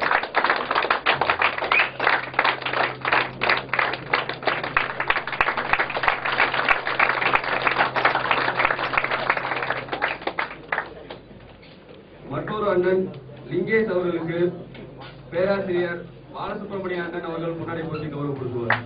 மற்றொரு அண்ணன் லிங்கேஷ் அவர்களுக்கு பேராசிரியர் பாலசுப்ரமணிய அண்ணன் அவர்கள் முன்னாடி போட்டி கௌரவப்படுத்துவார்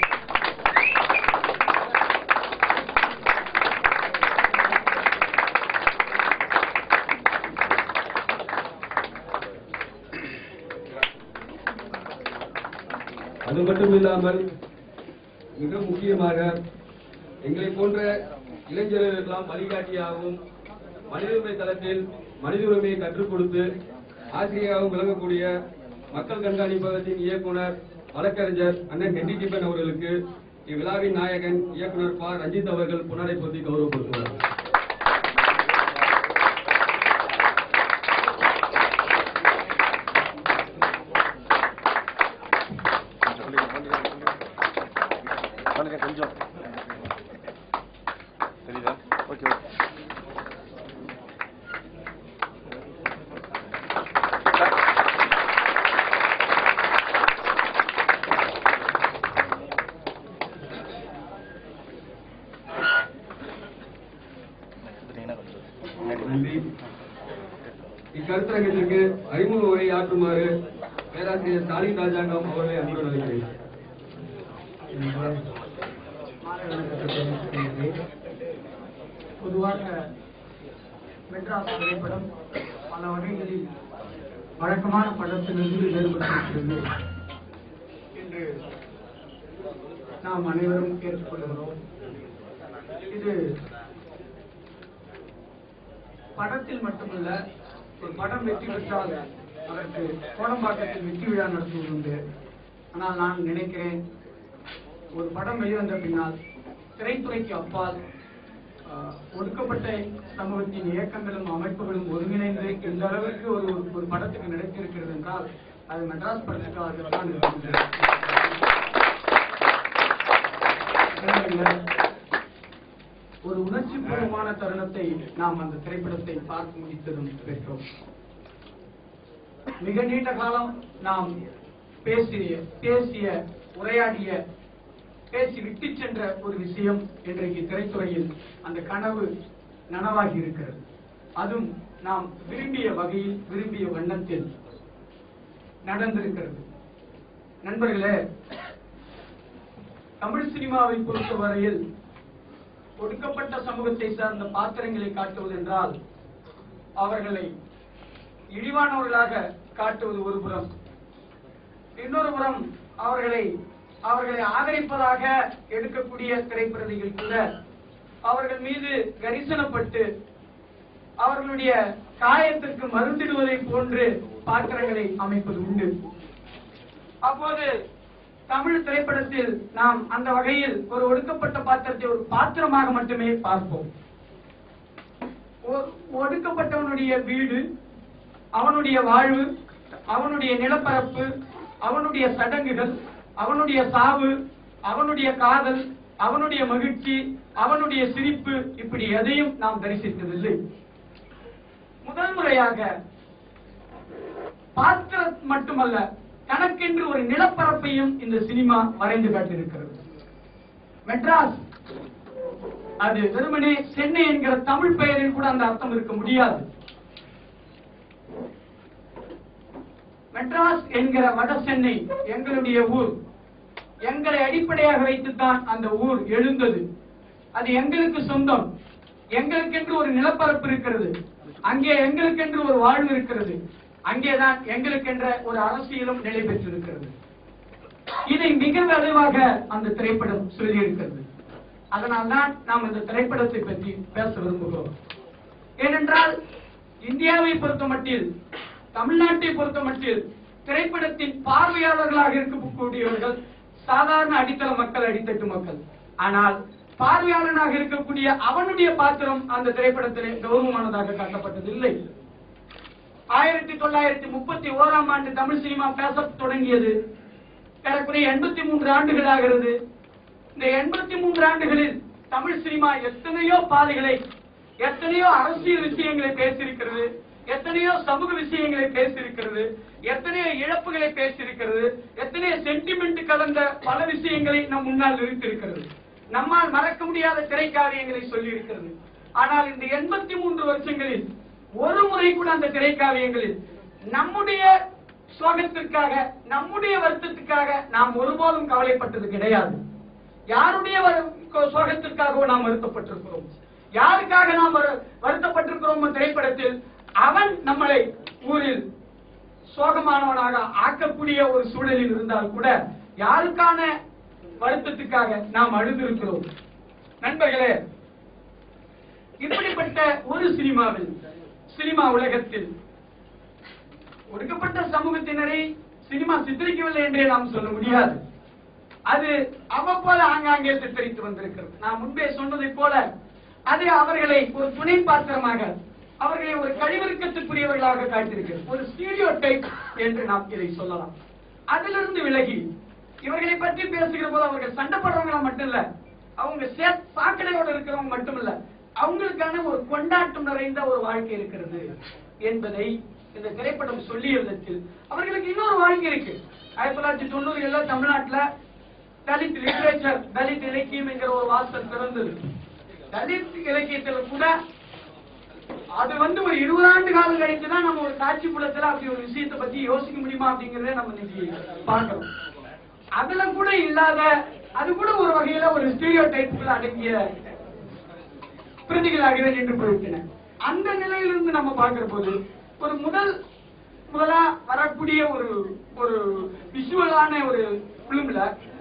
அது மட்டும் இல்லாமல் மிக முக்கியமாக எங்களை போன்ற இளைஞர்களுக்கெல்லாம் வழிகாட்டியாகவும் மனித உரிமை தளத்தில் மனித உரிமையை கற்றுக் கொடுத்து ஆசிரியராகவும் விளங்கக்கூடிய மக்கள் கண்காணிப்பகத்தின் இயக்குனர் வழக்கறிஞர் அண்ணன் ஹென்றி டிபன் அவர்களுக்கு இவ்விழாவின் நாயகன் இயக்குனர் ப ரஞ்சித் அவர்கள் புனரை பொத்தி கௌரவப்படுத்துவார் பண்ணுங்க கொஞ்சம் தெரியுதா ஓகே ஓகே நன்றி இக்கருத்தரங்கத்திற்கு அறிமுக உரை ஆற்றுமாறு பேராசிரியர் ஸ்டாலின் ராஜாங்கம் அவர்களை அன்புடன் அழைக்கிறேன் பொதுவாக மெட்ராஸ் திரைப்படம் பல வகைகளில் வழக்கமான படத்திலிருந்து வேறுபட்டிருக்கிறது என்று நாம் அனைவரும் கேட்டுக்கொள்கிறோம் இது படத்தில் மட்டுமல்ல ஒரு படம் வெற்றி பெற்றால் அதற்கு கோடம்பாக்கத்தில் வெற்றி விழா நடத்துவதுண்டு ஆனால் நான் நினைக்கிறேன் ஒரு படம் வெளிவந்த பின்னால் திரைத்துறைக்கு அப்பால் ஆஹ், ஒடுக்கப்பட்ட சமூகத்தின் இயக்கங்களும் அமைப்புகளும் ஒருங்கிணைந்து இந்த அளவிற்கு ஒரு ஒரு படத்துக்கு நடத்தியிருக்கிறது என்றால் அது மெட்ராஸ் படத்துக்காகத்தான் இருக்கின்றது அதனால ஒரு உணர்ச்சி பூர்வமான தருணத்தை நாம் அந்த திரைப்படத்தை பார்த்து முடித்ததும் பெற்றோம் மிக நீண்ட காலம் நாம் பேசிய பேசிய உரையாடிய பேசி விட்டு சென்ற ஒரு விஷயம் இன்றைக்கு திரைத்துறையில் அந்த கனவு நனவாகி இருக்கிறது அதுவும் நாம் விரும்பிய வகையில் விரும்பிய வண்ணத்தில் நடந்திருக்கிறது நண்பர்களே தமிழ் சினிமாவை பொறுத்தவரையில் ஒடுக்கப்பட்ட சமூகத்தை சார்ந்த பாத்திரங்களை காட்டுவது என்றால் அவர்களை இழிவானவர்களாக காட்டுவது ஒரு புறம் இன்னொரு புறம் அவர்களை அவர்களை ஆதரிப்பதாக எடுக்கக்கூடிய திரைப்படங்கள் கூட அவர்கள் மீது கரிசனப்பட்டு அவர்களுடைய காயத்திற்கு மருந்திடுவதை போன்று பாத்திரங்களை அமைப்பது உண்டு அப்போது தமிழ் திரைப்படத்தில் நாம் அந்த வகையில் ஒரு ஒடுக்கப்பட்ட பாத்திரத்தை ஒரு பாத்திரமாக மட்டுமே பார்ப்போம் ஒ- ஒடுக்கப்பட்டவனுடைய வீடு அவனுடைய வாழ்வு அவனுடைய நிலப்பரப்பு அவனுடைய சடங்குகள் அவனுடைய சாவு அவனுடைய காதல் அவனுடைய மகிழ்ச்சி அவனுடைய சிரிப்பு இப்படி எதையும் நாம் தரிசித்ததில்லை முதல் முறையாக பாத்திரம் மட்டுமல்ல தனக்கென்று ஒரு நிலப்பரப்பையும் இந்த சினிமா வரைந்து காட்டியிருக்கிறது மெட்ராஸ் அது வெறுமனே சென்னை என்கிற தமிழ் பெயரில் கூட அந்த அர்த்தம் இருக்க முடியாது மெட்ராஸ் என்கிற வட சென்னை எங்களுடைய ஊர் எங்களை அடிப்படையாக வைத்துத்தான் அந்த ஊர் எழுந்தது அது எங்களுக்கு சொந்தம் எங்களுக்கென்று ஒரு நிலப்பரப்பு இருக்கிறது அங்கே எங்களுக்கென்று ஒரு வாழ்வு இருக்கிறது அங்கேதான் எங்களுக்கென்ற ஒரு அரசியலும் நிலை பெற்றிருக்கிறது இதை மிக விரைவாக அந்த திரைப்படம் சொல்லியிருக்கிறது அதனால்தான் நாம் இந்த திரைப்படத்தை பற்றி பேச விரும்புகிறோம் ஏனென்றால் இந்தியாவை பொறுத்தமட்டில் தமிழ்நாட்டை பொறுத்தமட்டில் திரைப்படத்தின் பார்வையாளர்களாக இருக்கக்கூடியவர்கள் சாதாரண அடித்தள மக்கள் அடித்தட்டு மக்கள் ஆனால் பார்வையாளனாக இருக்கக்கூடிய அவனுடைய பாத்திரம் அந்த திரைப்படத்திலே கௌரவமானதாக காட்டப்பட்டதில்லை ஆயிரத்தி தொள்ளாயிரத்தி முப்பத்தி ஓராம் ஆண்டு தமிழ் சினிமா பேசத் தொடங்கியது ஏறக்குறைய எண்பத்தி மூன்று ஆண்டுகள் ஆகிறது இந்த எண்பத்தி மூன்று ஆண்டுகளில் தமிழ் சினிமா எத்தனையோ பாதைகளை எத்தனையோ அரசியல் விஷயங்களை பேசியிருக்கிறது எத்தனையோ சமூக விஷயங்களை பேசியிருக்கிறது எத்தனையோ இழப்புகளை பேசியிருக்கிறது எத்தனையோ சென்டிமெண்ட் கலந்த பல விஷயங்களை நம் முன்னால் நிறுத்தியிருக்கிறது நம்மால் மறக்க முடியாத திரைக்காவியங்களை சொல்லி இருக்கிறது ஆனால் இந்த எண்பத்தி மூன்று வருஷங்களில் ஒரு முறை கூட அந்த திரைக்காவியங்களில் நம்முடைய சோகத்திற்காக நம்முடைய வருத்தத்துக்காக நாம் ஒருபோதும் கவலைப்பட்டது கிடையாது யாருடைய வரு- சோகத்திற்காகவோ நாம் வருத்தப்பட்டிருக்கிறோம் யாருக்காக நாம் வரு- வருத்தப்பட்டிருக்கிறோம் திரைப்படத்தில் அவன் நம்மளை ஊரில் சோகமானவனாக ஆக்கக்கூடிய ஒரு சூழலில் இருந்தால் கூட யாருக்கான வருத்தத்துக்காக நாம் அழுதிருக்கிறோம் நண்பர்களே இப்படிப்பட்ட ஒரு சினிமாவில் சினிமா உலகத்தில் ஒடுக்கப்பட்ட சமூகத்தினரை சினிமா சித்தரிக்கவில்லை என்றே நாம் சொல்ல முடியாது அது அவ்வப்போது ஆங்காங்கே சித்தரித்து வந்திருக்கிறது நான் முன்பே சொன்னதைப் போல அது அவர்களை ஒரு துணை பாத்திரமாக அவர்களை ஒரு கழிவிறக்கத்துக்குரியவர்களாக காட்டியிருக்கிறது ஒரு ஸ்டீரியோ டைப் என்று நாம் இதை சொல்லலாம் அதிலிருந்து விலகி இவர்களை பற்றி பேசுகிற போது அவர்கள் சண்டை போடுறவங்களா மட்டும் இல்ல அவங்க சே- சாக்கடையோட இருக்கிறவங்க மட்டும் இல்ல அவங்களுக்கான ஒரு கொண்டாட்டம் நிறைந்த ஒரு வாழ்க்கை இருக்கிறது என்பதை இந்த திரைப்படம் சொல்லிய விதத்தில் அவர்களுக்கு இன்னொரு வாழ்க்கை இருக்கு ஆயிரத்தி தொள்ளாயிரத்தி தொண்ணூறுகள்ல தமிழ்நாட்டுல தலித் லிட்ரேச்சர் தலித் இலக்கியம் என்கிற ஒரு வாசல் திறந்தது தலித் இலக்கியத்துல கூட அது வந்து ஒரு இருபது ஆண்டு காலம் கழித்து தான் நம்ம ஒரு காட்சி புலத்துல அப்படி ஒரு விஷயத்தை பத்தி யோசிக்க முடியுமா அப்படிங்கறத நம்ம இன்னைக்கு பார்க்கிறோம் அதுல கூட இல்லாத அது கூட ஒரு வகையில ஒரு ஸ்டீரியோ டைப்புக்குள்ள அடங்கிய பிரதிகளாகவே நின்று போய்விட்டன அந்த நிலையிலிருந்து நம்ம பார்க்கிற போது ஒரு முதல் முதலா வரக்கூடிய ஒரு ஒரு விஷுவலான ஒரு பிலிம்ல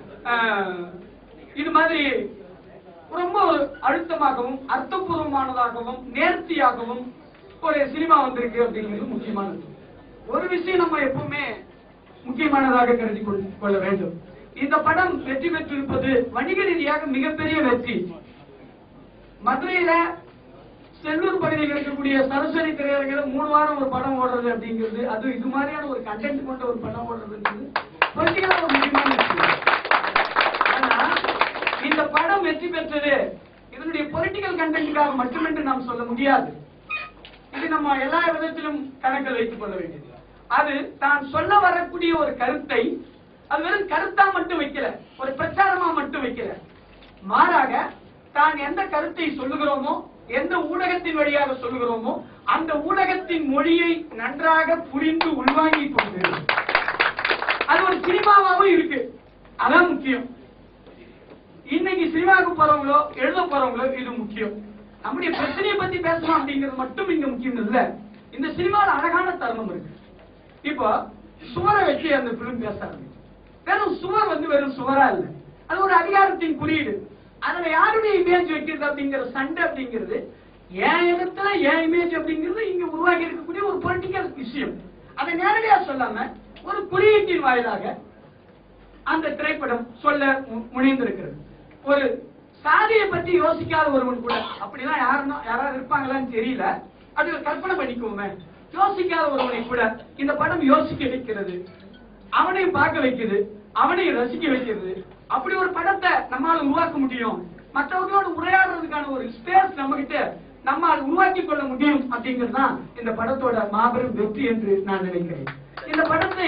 இது மாதிரி ரொம்ப ஒரு அழுத்தமாகவும் அர்த்தபூர்வமானதாகவும் நேர்த்தியாகவும் ஒரு சினிமா வந்திருக்கு அப்படிங்கிறது முக்கியமானது ஒரு விஷயம் நம்ம எப்பவுமே முக்கியமானதாக கருதி கொள்- கொள்ள வேண்டும் இந்த படம் வெற்றி பெற்றிருப்பது வணிக ரீதியாக மிகப்பெரிய வெற்றி மதுரையில செல்லூர் பகுதியில் இருக்கக்கூடிய சரஸ்வதி திரையரங்கில் மூணு வாரம் ஒரு படம் ஓடுறது அப்படிங்கிறது அது இது மாதிரியான ஒரு கண்டென்ட் கொண்ட ஒரு படம் ஓடுறதுன்றது பொலிட்டிக்கலா ஒரு முக்கியமான விஷயம் ஆனா இந்த படம் வெற்றி பெற்றது இதனுடைய பொலிட்டிக்கல் கண்டென்ட்டுக்காக மட்டுமென்று நாம் சொல்ல முடியாது இது நம்ம எல்லா விதத்திலும் கணக்கில் வைத்துக் கொள்ள வேண்டியது அது தான் சொல்ல வரக்கூடிய ஒரு கருத்தை அது வெறும் கருத்தா மட்டும் வைக்கல ஒரு பிரச்சாரமா மட்டும் வைக்கல மாறாக தான் எந்த கருத்தை சொல்லுகிறோமோ எந்த ஊடகத்தின் வழியாக சொல்லுகிறோமோ அந்த ஊடகத்தின் மொழியை நன்றாக புரிந்து உள்வாங்கிக் கொண்டு அது ஒரு சினிமாவாவும் இருக்கு அதான் முக்கியம் இன்னைக்கு சினிமாவுக்கு போறவங்களோ எழுத போறவங்களோ இது முக்கியம் நம்முடைய பிரச்சனையை பத்தி பேசணும் அப்படிங்கிறது மட்டும் இங்க முக்கியம் இல்ல இந்த சினிமாவில் அழகான தருணம் இருக்கு இப்போ சுவரை வச்சு அந்த பிலிம் பேச ஆரம்பிக்கும் வெறும் சுவர் வந்து வெறும் சுவரா இல்ல அது ஒரு அதிகாரத்தின் குறியீடு அதுல யாருடைய இமேஜ் வைக்கிறது அப்படிங்கிற சண்டை அப்படிங்கிறது என் இடத்துல என் இமேஜ் அப்படிங்கிறது இங்க உருவாகி இருக்கக்கூடிய ஒரு பொலிட்டிக்கல் விஷயம் அதை நேரடியா சொல்லாம ஒரு குறியீட்டின் வாயிலாக அந்த திரைப்படம் சொல்ல மு- முனைந்திருக்கிறது ஒரு சாதியை பற்றி யோசிக்காத ஒருவன் கூட அப்படிலாம் யாருன்னா யாராவது இருப்பாங்களான்னு தெரியல அது கற்பனை பண்ணிக்குவோமே யோசிக்காத ஒருவனை கூட இந்த படம் யோசிக்க வைக்கிறது அவனையும் பார்க்க வைக்குது அவனையும் ரசிக்க வைக்கிறது அப்படி ஒரு படத்தை நம்மால உருவாக்க முடியும் மற்றவர்களோடு உரையாடுறதுக்கான ஒரு ஸ்பேஸ் நம்ம கிட்ட நம்மால் உருவாக்கி கொள்ள முடியும் அப்படிங்கிறது தான் இந்த படத்தோட மாபெரும் வெற்றி என்று நான் நினைக்கிறேன் இந்த படத்தை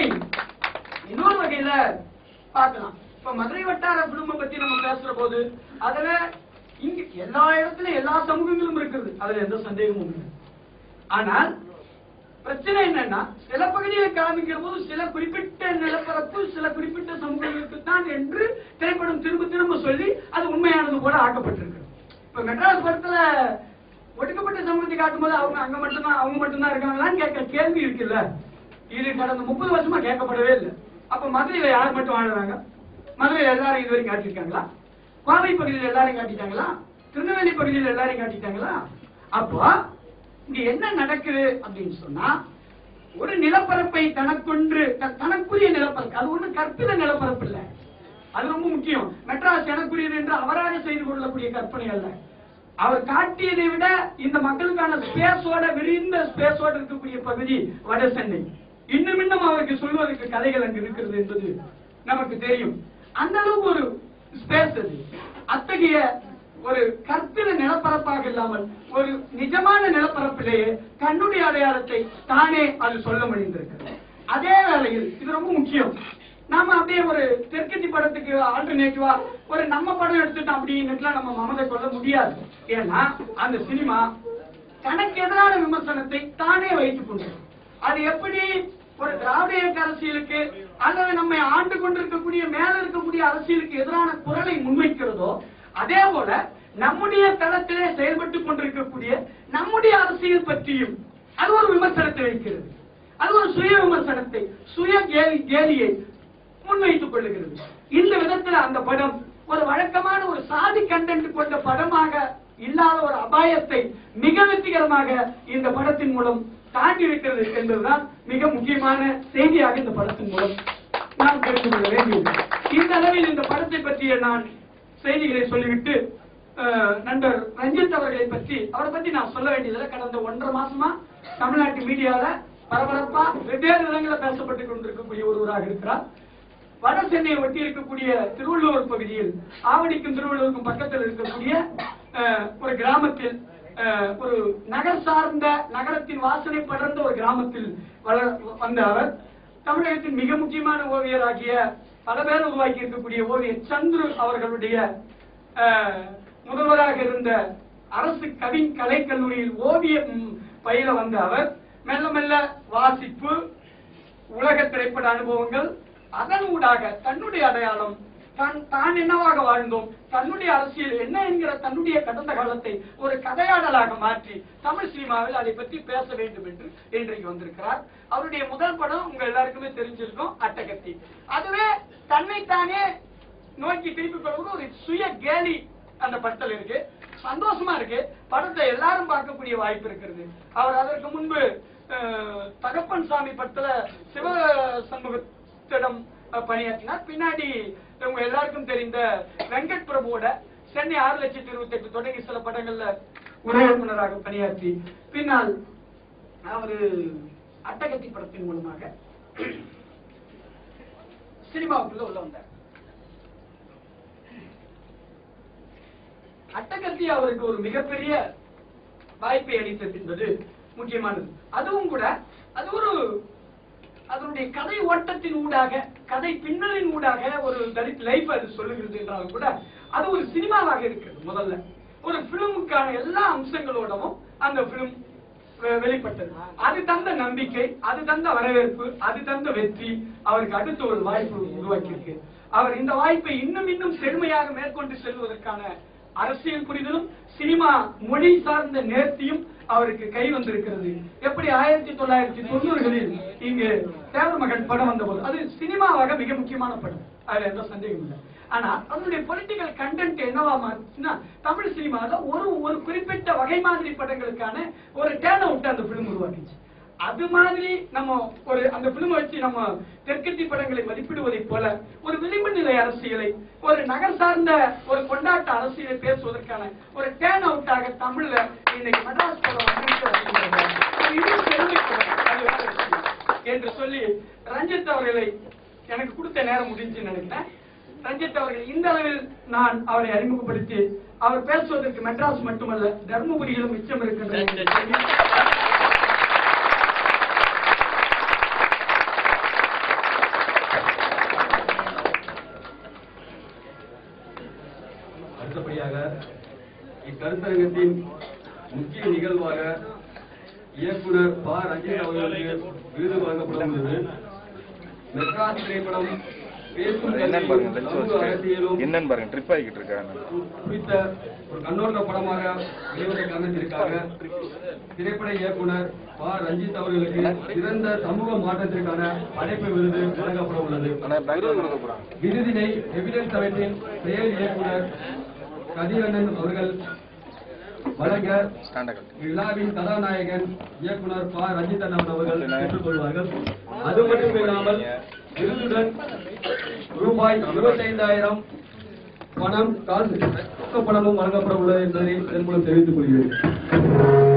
இன்னொரு வகையில பார்க்கலாம் இப்ப மதுரை வட்டார குடும்பம் பத்தி நம்ம பேசுற போது அதுல இங்க எல்லா இடத்துலயும் எல்லா சமூகங்களும் இருக்குது அதுல எந்த சந்தேகமும் இல்லை ஆனால் பிரச்சனை என்னன்னா சில பகுதிகளை காமிக்கிற போது சில குறிப்பிட்ட நிலப்பரப்பு சில குறிப்பிட்ட சமூகங்களுக்கு தான் என்று திரைப்படம் திரும்ப திரும்ப சொல்லி அது உண்மையானது போல ஆக்கப்பட்டிருக்கு இப்ப மெட்ராஸ் படத்துல ஒடுக்கப்பட்ட சமூகத்தை காட்டும்போது அவங்க அங்க மட்டும்தான் அவங்க மட்டும்தான் இருக்காங்களான்னு கேட்க கேள்வி இருக்குல்ல இது கடந்த முப்பது வருஷமா கேட்கப்படவே இல்லை அப்ப மதுரையில யார் மட்டும் வாழுறாங்க மதுரையில எல்லாரும் இது வரைக்கும் காட்டியிருக்காங்களா கோவை பகுதியில் எல்லாரையும் காட்டிட்டாங்களா திருநெல்வேலி பகுதியில் எல்லாரையும் காட்டிட்டாங்களா அப்போ இங்க என்ன நடக்குது அப்படின்னு சொன்னா ஒரு நிலப்பரப்பை தனக்கொன்று த- தனக்குரிய நிலப்பரப்பு அது ஒண்ணு கற்பித நிலப்பரப்பு இல்ல அது ரொம்ப முக்கியம் மெட்ராஸ் எனக்குரியது என்று அவராக செய்து கொள்ளக்கூடிய கற்பனை அல்ல அவர் காட்டியதை விட இந்த மக்களுக்கான ஸ்பேஸோட விரிந்த ஸ்பேஸோட இருக்கக்கூடிய பகுதி வட சென்னை இன்னும் இன்னும் அவருக்கு சொல்வதற்கு கதைகள் அங்கு இருக்கிறது என்பது நமக்கு தெரியும் அந்த அளவுக்கு ஒரு ஸ்பேஸ் அது அத்தகைய ஒரு கற்பித நிலப்பரப்பாக இல்லாமல் ஒரு நிஜமான நிலப்பரப்பிலேயே கண்ணுடைய அடையாளத்தை தானே அது சொல்ல முடிந்திருக்கிறது அதே வேளையில் இது ரொம்ப முக்கியம் நாம அப்படியே ஒரு தெற்கத்தி படத்துக்கு ஆல்டர்னேட்டிவா ஒரு நம்ம படம் எடுத்துட்டோம் அப்படின்னுட்டுலாம் நம்ம மமதை கொள்ள முடியாது ஏன்னா அந்த சினிமா தனக்கு எதிரான விமர்சனத்தை தானே வைத்துக் கொண்டது அது எப்படி ஒரு திராவிட இயக்க அரசியலுக்கு அல்லது நம்மை ஆண்டு கொண்டிருக்கக்கூடிய மேல இருக்கக்கூடிய அரசியலுக்கு எதிரான குரலை முன்வைக்கிறதோ அதே போல நம்முடைய தளத்திலே செயல்பட்டுக் கொண்டிருக்கக்கூடிய நம்முடைய அரசியல் பற்றியும் அது ஒரு விமர்சனத்தை வைக்கிறது அது ஒரு சுய விமர்சனத்தை சுய கேலி கேலியை முன்வைத்துக் கொள்ளுகிறது இந்த விதத்துல அந்த படம் ஒரு வழக்கமான ஒரு சாதி கண்டென்ட் கொண்ட படமாக இல்லாத ஒரு அபாயத்தை மிக வெற்றிகரமாக இந்த படத்தின் மூலம் தாண்டி இருக்கிறது என்பதுதான் மிக முக்கியமான செய்தியாக இந்த படத்தின் மூலம் நாம் தெரிந்து கொள்ள வேண்டியது இந்த அளவில் இந்த படத்தை பற்றிய நான் செய்திகளை சொல்லிவிட்டு அஹ், நண்பர் ரஞ்சித் அவர்களை பற்றி அவரை பத்தி நான் சொல்ல வேண்டியதில்லை கடந்த ஒன்றரை மாசமா தமிழ்நாட்டு மீடியால பரபரப்பா வெவ்வேறு விதங்களில் பேசப்பட்டுக் கொண்டிருக்கக்கூடிய ஒருவராக இருக்கிறார் வட சென்னையை ஒட்டி இருக்கக்கூடிய திருவள்ளூர் பகுதியில் ஆவடிக்கும் திருவள்ளூருக்கும் பக்கத்தில் இருக்கக்கூடிய அஹ், ஒரு கிராமத்தில் அஹ், ஒரு நகர் சார்ந்த நகரத்தின் வாசனை படர்ந்த ஒரு கிராமத்தில் வள வந்த அவர் தமிழகத்தின் மிக முக்கியமான ஓவியராகிய பல பேர் உருவாக்கி இருக்கக்கூடிய ஓவியர் சந்துரு அவர்களுடைய அஹ், முதல்வராக இருந்த அரசு கவி கலைக்கல்லூரியில் ஓவியம் பயில வந்த அவர் மெல்ல மெல்ல வாசிப்பு உலக திரைப்பட அனுபவங்கள் அதன் ஊடாக தன்னுடைய அடையாளம் தான் தான் என்னவாக வாழ்ந்தோம் தன்னுடைய அரசியல் என்ன என்கிற தன்னுடைய கடந்த காலத்தை ஒரு கதையாடலாக மாற்றி தமிழ் சினிமாவில் அதை பற்றி பேச வேண்டும் என்று இன்றைக்கு வந்திருக்கிறார் அவருடைய முதல் படம் உங்க எல்லாருக்குமே தெரிஞ்சிருக்கும் அட்டகத்தி அதுவே தன்னைத்தானே நோக்கி திருப்பிக் கொள்வது ஒரு சுய கேலி அந்த படத்தில் இருக்கு சந்தோஷமா இருக்கு படத்தை எல்லாரும் பார்க்கக்கூடிய வாய்ப்பு இருக்கிறது அவர் அதற்கு முன்பு அஹ், தகப்பன் சாமி படத்துல சிவ சண்முகத்திடம் அஹ், பணியாற்றினார் பின்னாடி உங்க எல்லாருக்கும் தெரிந்த வெங்கட் பிரபுவோட சென்னை ஆறு லட்சத்தி இருபத்தி எட்டு தொடங்கி சில படங்கள்ல உரை இயக்குனராக பணியாற்றி பின்னால் அவரு அட்டகத்தி படத்தின் மூலமாக சினிமாவுக்குள்ள உள்ள வந்தார் அட்டகத்தி அவருக்கு ஒரு மிகப்பெரிய வாய்ப்பை அளித்தது என்பது முக்கியமானது அதுவும் கூட அது ஒரு அதனுடைய கதை ஓட்டத்தின் ஊடாக கதை பின்னலின் ஊடாக ஒரு தலித் லைஃப் அது சொல்லுகிறது என்றாலும் கூட அது ஒரு சினிமாவாக இருக்கிறது முதல்ல ஒரு பிலிமுக்கான எல்லா அம்சங்களோடவும் அந்த பிலிம் வெளிப்பட்டது அது தந்த நம்பிக்கை அது தந்த வரவேற்பு அது தந்த வெற்றி அவருக்கு அடுத்த ஒரு வாய்ப்பு உருவாக்கியிருக்கு அவர் இந்த வாய்ப்பை இன்னும் இன்னும் செழுமையாக மேற்கொண்டு செல்வதற்கான அரசியல் புரிதலும் சினிமா மொழி சார்ந்த நேர்த்தியும் அவருக்கு கை வந்திருக்கிறது எப்படி ஆயிரத்தி தொள்ளாயிரத்தி தொண்ணூறுகளில் இங்கு தேவர் மகன் படம் வந்தபோது அது சினிமாவாக மிக முக்கியமான படம் அதுல எந்த சந்தேகம் இல்லை ஆனா அதனுடைய பொலிட்டிக்கல் கண்டென்ட் என்னவா மாறுச்சுன்னா தமிழ் சினிமால ஒரு ஒரு குறிப்பிட்ட வகை மாதிரி படங்களுக்கான ஒரு டேர்ன் அவுட் அந்த பிலிம் உருவாக்கிச்சு அது மாதிரி நம்ம ஒரு அந்த பிலிம் வச்சு நம்ம தெற்கத்தி படங்களை மதிப்பிடுவதைப் போல ஒரு விளிம்பு நிலை அரசியலை ஒரு நகர் சார்ந்த ஒரு கொண்டாட்ட அரசியலை பேசுவதற்கான ஒரு டேர்ன் அவுட்டாக தமிழ்ல இன்னைக்கு மெட்ராஸ் படம் வந்திருக்கு அப்படிங்கிறத அது இன்னும் பெருமைப்படும். அது வேற விஷயம். என்று சொல்லி ரஞ்சித் அவர்களை எனக்கு கொடுத்த நேரம் முடிஞ்சுன்னு நினைக்கிறேன் ரஞ்சித் அவர்கள் இந்த அளவில் நான் அவரை அறிமுகப்படுத்தி அவர் பேசுவதற்கு மெட்ராஸ் மட்டுமல்ல தர்மபுரியிலும் மிச்சம் இருக்கின்றது என்று சொல்லி அடுத்தபடியாக இக்கருத்தரங்கத்தின் முக்கிய நிகழ்வாக இயக்குனர் ப ரஞ்சித் அவர்களுக்கு விருது வழங்கப்படும் உள்ளது மெட்ராஸ் திரைப்படம் பேசும் என்னன்னு பாருங்க லென்ஸ் சமூக வச்சுட்டு அரசியலும் என்னன்னு பாருங்க ட்ரிப் ஆகிட்டு இருக்கேன் குறித்த ஒரு கண்ணோட்ட படமாக வெளிவந்த காரணத்திற்காக திரைப்பட இயக்குனர் ப ரஞ்சித் அவர்களுக்கு சிறந்த சமூக மாற்றத்திற்கான படைப்பு விருது வழங்கப்பட உள்ளது ஆனா பேக்ரவுண்ட் கொடுக்க போறாங்க விருதினை எவிடன்ஸ் அமைப்பின் செயல் இயக்குனர் கதிரண்ணன் அவர்கள் வழங்க ஸ்டாண்டர்ட் விழாவின் கதாநாயகன் இயக்குனர் ப ரஞ்சித் அண்ணன் அவர்கள் பெற்றுக்கொள்வார்கள் அது மட்டும் இல்லாமல் விருதுடன் ரூபாய் இருபத்தைந்தாயிரம் பணம் காசு ரொக்க பணமும் வழங்கப்பட உள்ளது என்பதை இதன் மூலம் தெரிவித்துக் கொள்கிறேன்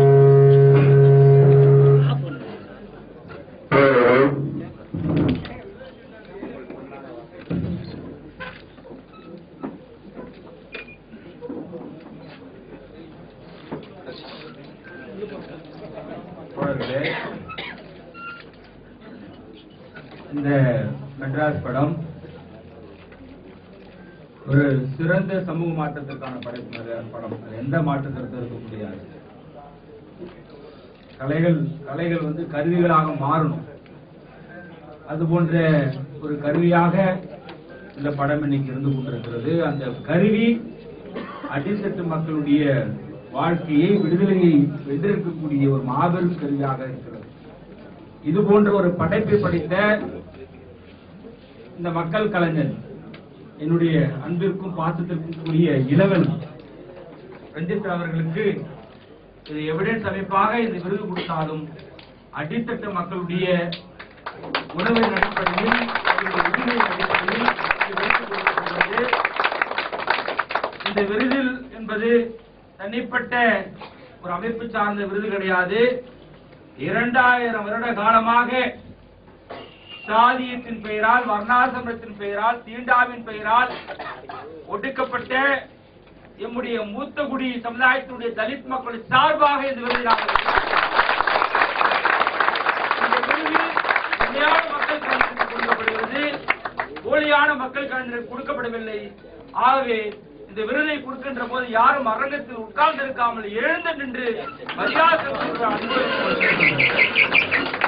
தோழர்களே இந்த மெட்ராஸ் படம் ஒரு சிறந்த சமூக மாற்றத்திற்கான படைப்பு படம் அது எந்த மாற்றத்திற்கு இருக்க முடியாது கலைகள் கலைகள் வந்து கருவிகளாக மாறணும் அது போன்ற ஒரு கருவியாக இந்த படம் இன்னைக்கு இருந்து கொண்டிருக்கிறது அந்த கருவி அடித்தட்டு மக்களுடைய வாழ்க்கையை விடுதலையை வென்றிருக்கக்கூடிய ஒரு மாபெரும் கருவியாக இருக்கிறது இது போன்ற ஒரு படைப்பை படித்த இந்த மக்கள் கலைஞர் என்னுடைய அன்பிற்கும் பாசத்திற்கும் கூடிய இளவல் ரஞ்சித் அவர்களுக்கு இது எவிடன்ஸ் அமைப்பாக இந்த விருது கொடுத்தாலும் அடித்தட்டு மக்களுடைய உணவின் அடிப்படையில் அவர்களுடைய உரிமையின் அடிப்படையில் இது விருது கொடுக்கப்படுகிறது. இந்த விருதில் என்பது தனிப்பட்ட ஒரு அமைப்பு சார்ந்த விருது கிடையாது இரண்டாயிரம் வருட காலமாக சாதியத்தின் பெயரால் வர்ணாசிரமத்தின் பெயரால் தீண்டாவின் பெயரால் ஒடுக்கப்பட்ட எம்முடைய மூத்த குடி சமுதாயத்தினுடைய தலித் மக்கள் சார்பாக இந்த விருதை நாங்கள் இந்த விருது உண்மையான மக்கள் கலைஞருக்கு கொடுக்கப்படுகிறது போலியான மக்கள் கலைஞருக்கு கொடுக்கப்படவில்லை ஆகவே இந்த விருதை கொடுக்கின்ற போது யாரும் அரங்கத்தில் உட்கார்ந்து இருக்காமல் எழுந்து நின்று மரியாதை செலுத்துகிற அனுபவம்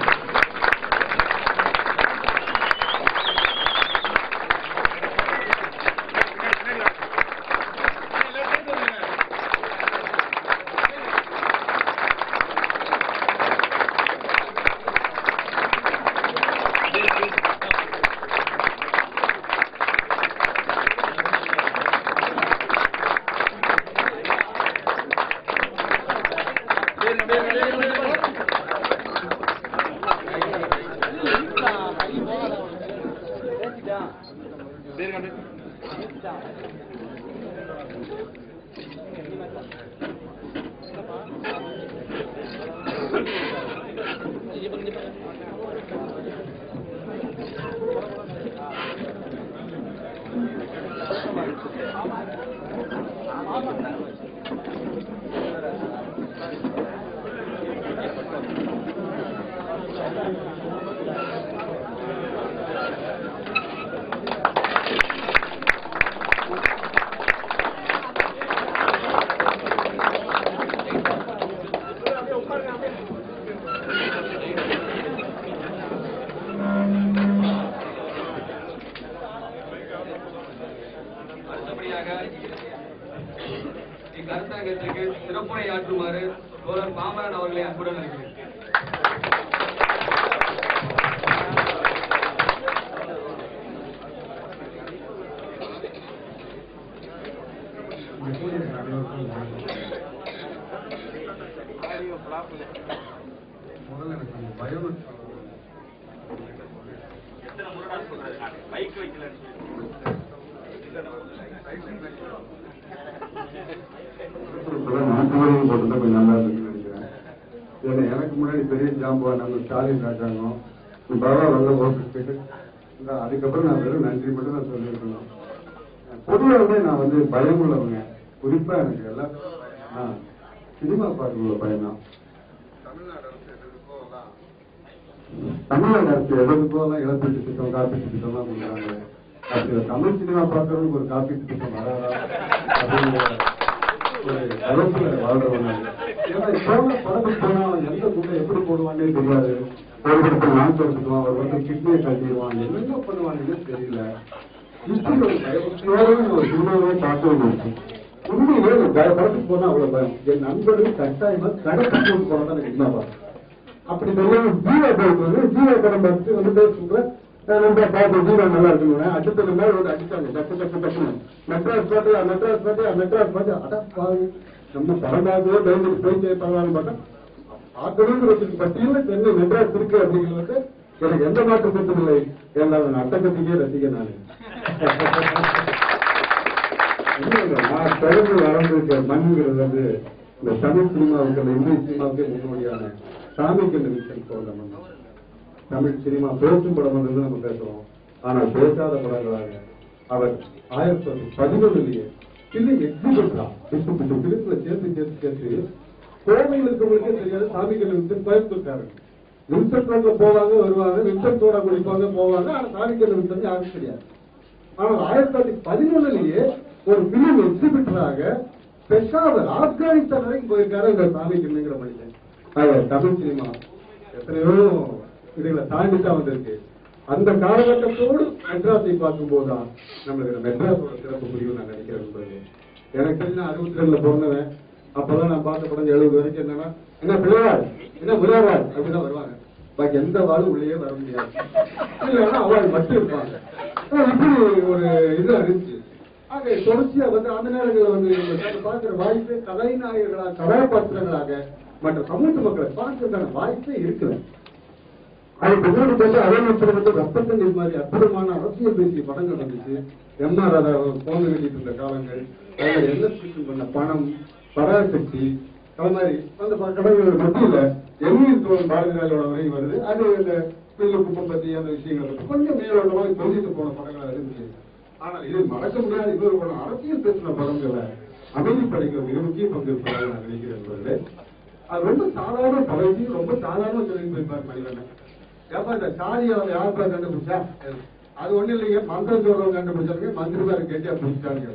அடுத்தபடியாக இக்கருத்தரங்கத்திற்கு சிறப்புரை ஆற்றுமாறு தோழர் பாமரன் அவர்களை அன்புடன் அழைக்கிறேன் முதல்ல எனக்கு அந்த பயம் இப்பதான் நாட்டுவரையும் போட்டுதான் கொஞ்சம் நல்லா இருக்குன்னு நினைக்கிறேன் ஏன்னா எனக்கு முன்னாடி பெரிய ஜாம்புவா நம்ம ஸ்டாலின் ராஜாங்கம் பரவாயில்ல நல்ல ஓட்டு இந்த அதுக்கப்புறம் நான் வெறும் நன்றி மட்டும் நான் சொல்லியிருக்கணும் பொதுவாகவே நான் வந்து பயம் உள்ளவங்க குறிப்பா எனக்கு எல்லாம் நான் சினிமா பார்க்கல பயம் தான் தமிழ்நாடு அரசு எதற்கோலாம் இழப்பீட்டு திட்டம் காப்பீட்டு திட்டம்லாம் கொடுக்குறாங்க அப்படி தமிழ் சினிமா பார்க்கறதுக்கு ஒரு காப்பீட்டு திட்டம் வராதா அப்படிங்கிற ஒரு அளவுல வாழ்றவங்க ஏன்னா போன படத்துக்கு போனா அவன் எந்த குண்டை எப்படி போடுவானே தெரியாது ஒரு படத்தில் நாக்கு எடுத்துக்குவான் ஒரு படத்தில் கிட்னியை கட்டிடுவான் என்னென்ன பண்ணுவான்னு தெரியல இப்படி ஒரு பயபக்தியோட ஒரு சினிமாவே பார்க்க முடியும் உண்மையிலே ஒரு பய- படத்துக்கு போனா அவ்வளவு பயம் என் நண்பர்கள் கட்டாயமா கடத்தி போட்டு போனா தான் எனக்கு இன்னும் வரும் அப்படி தெரியாம ஜீவா படம் வந்து ஜீவா படம் பார்த்து வந்து பேசுங்க நம்ம பார்த்து ஜீவா நல்லா இருக்கணும் அடுத்தது மேல வந்து அடிச்சாங்க டக்கு டக்கு டக்குன்னு மெட்ராஸ் பாட்டு மெட்ராஸ் பாட்டு மெட்ராஸ் பாட்டு அட பாரு நம்ம படம் பார்க்கவே பயந்துட்டு போய் பரவாயில்ல பார்த்தா பார்க்கணுங்கிறதுக்கு பட்டியல சென்னை மெட்ராஸ் இருக்கு அப்படிங்கிறது எனக்கு எந்த மாற்றம் இல்லை ஏன்னா நான் அட்டக்கத்துக்கே ரசிக்க நானு இல்ல, இல்ல, நான் பிறந்து வளர்ந்திருக்க மண்ணுங்கிறது வந்து இந்த தமிழ் சினிமாவுக்கு அந்த இந்திய சினிமாவுக்கு முன்னோடியான சாமிக்கு மிஷன் போன்ற மண் தமிழ் சினிமா பேசும் படம் வந்து நம்ம பேசுறோம் ஆனால் பேசாத படங்களாக அவர் ஆயிரத்தி தொள்ளாயிரத்தி பதினொன்னுலயே பிள்ளை எக்ஸிபிட்டா பிட்டு பிட்டு பிடிப்புல சேர்த்து சேர்த்து சேர்த்து கோவையில் இருக்கவங்களுக்கே தெரியாது சாமிக்கு மிஷன் கோயம்புத்தூர்காரங்க வின்சென்ட் ரோட்ல போவாங்க வருவாங்க வின்சென்ட் சோடா குடிப்பாங்க போவாங்க ஆனா சாமிக்கு மிஷன் யாருக்கும் தெரியாது ஆனால் ஆயிரத்தி தொள்ளாயிரத்தி பதினொன்னுலயே ஒரு பிலிம் எக்ஸிபிட்டராக பெஷாவர் ஆப்கானிஸ்தான் வரைக்கும் போயிருக்காரு இந்த சாமி கிண்ணுங்கிற மனிதன் அவர் தமிழ் சினிமா எத்தனையோ இதுகளை தாண்டி தான் வந்திருக்கு அந்த காலகட்டத்தோடு மெட்ராஸை பார்க்கும்போது தான் நம்மளுக்கு இந்த மெட்ராஸோட சிறப்பு புரியும் நான் நினைக்கிறேன் என்பது. எனக்கு தெரிஞ்ச நான் அறுபத்தி ரெண்டுல பிறந்தவன் அப்பதான் நான் பார்த்த படம் எழுபது வரைக்கும் என்னன்னா என்ன பிள்ளைவாள் என்ன பிள்ளைவாள் அப்படிதான் வருவாங்க பாக்கி எந்த வாழும் உள்ளே வர முடியாது இல்லைன்னா அவள் மட்டும் இருப்பாங்க ஆனா இப்படி ஒரு இது இருந்துச்சு ஆக தொடர்ச்சியா வந்து அந்த நேரங்களில் வந்து இவங்க பார்க்கிற வாய்ப்பே கலைநாயகர்களாக கதாபாத்திரங்களாக மற்ற சமூக மக்களை பார்க்கறதுக்கான வாய்ப்பே இருக்குல்ல அது பின்னாடி வந்து அதே நேரத்தில் வந்து ரத்தத்தண்ணீர் மாதிரி அற்புதமான அரசியல் பேசிய படங்கள் வந்துச்சு எம் ஆர் ராதா போந்து கட்டிட்டு இருந்த காலங்கள் அதில் என்எஸ்பி பண்ண பணம் பராசக்தி அது மாதிரி அந்த ப- கடவுளோட மத்தியில எண்ணில் தோறும் பாரதிராஜோட வரை வருது அது இந்த பில்லு குப்பம் பத்தி அந்த விஷயங்களை பத்தி கொஞ்சம் மேலோட்டமாக சொல்லிட்டு போன படங்களா இருந்துச்சு ஆனால் இது மறக்க முடியாத இன்னொரு படம் அரசியல் பேசின படங்களை அமைதி படைக்கிற மிக முக்கிய பங்கு இருப்பதாக நான் நினைக்கிறேன் என்பதில் அது ரொம்ப சாதாரண பழகி ரொம்ப சாதாரண சொல்லி போயிருப்பார் மனிதனை ஏப்பா இந்த சாரியால யாருப்பா கண்டுபிடிச்சா அது ஒண்ணு இல்லைங்க மந்திரம் சொல்றவங்க கண்டுபிடிச்சாங்க மந்திரி பேரை கேட்டியா பிடிச்சாங்க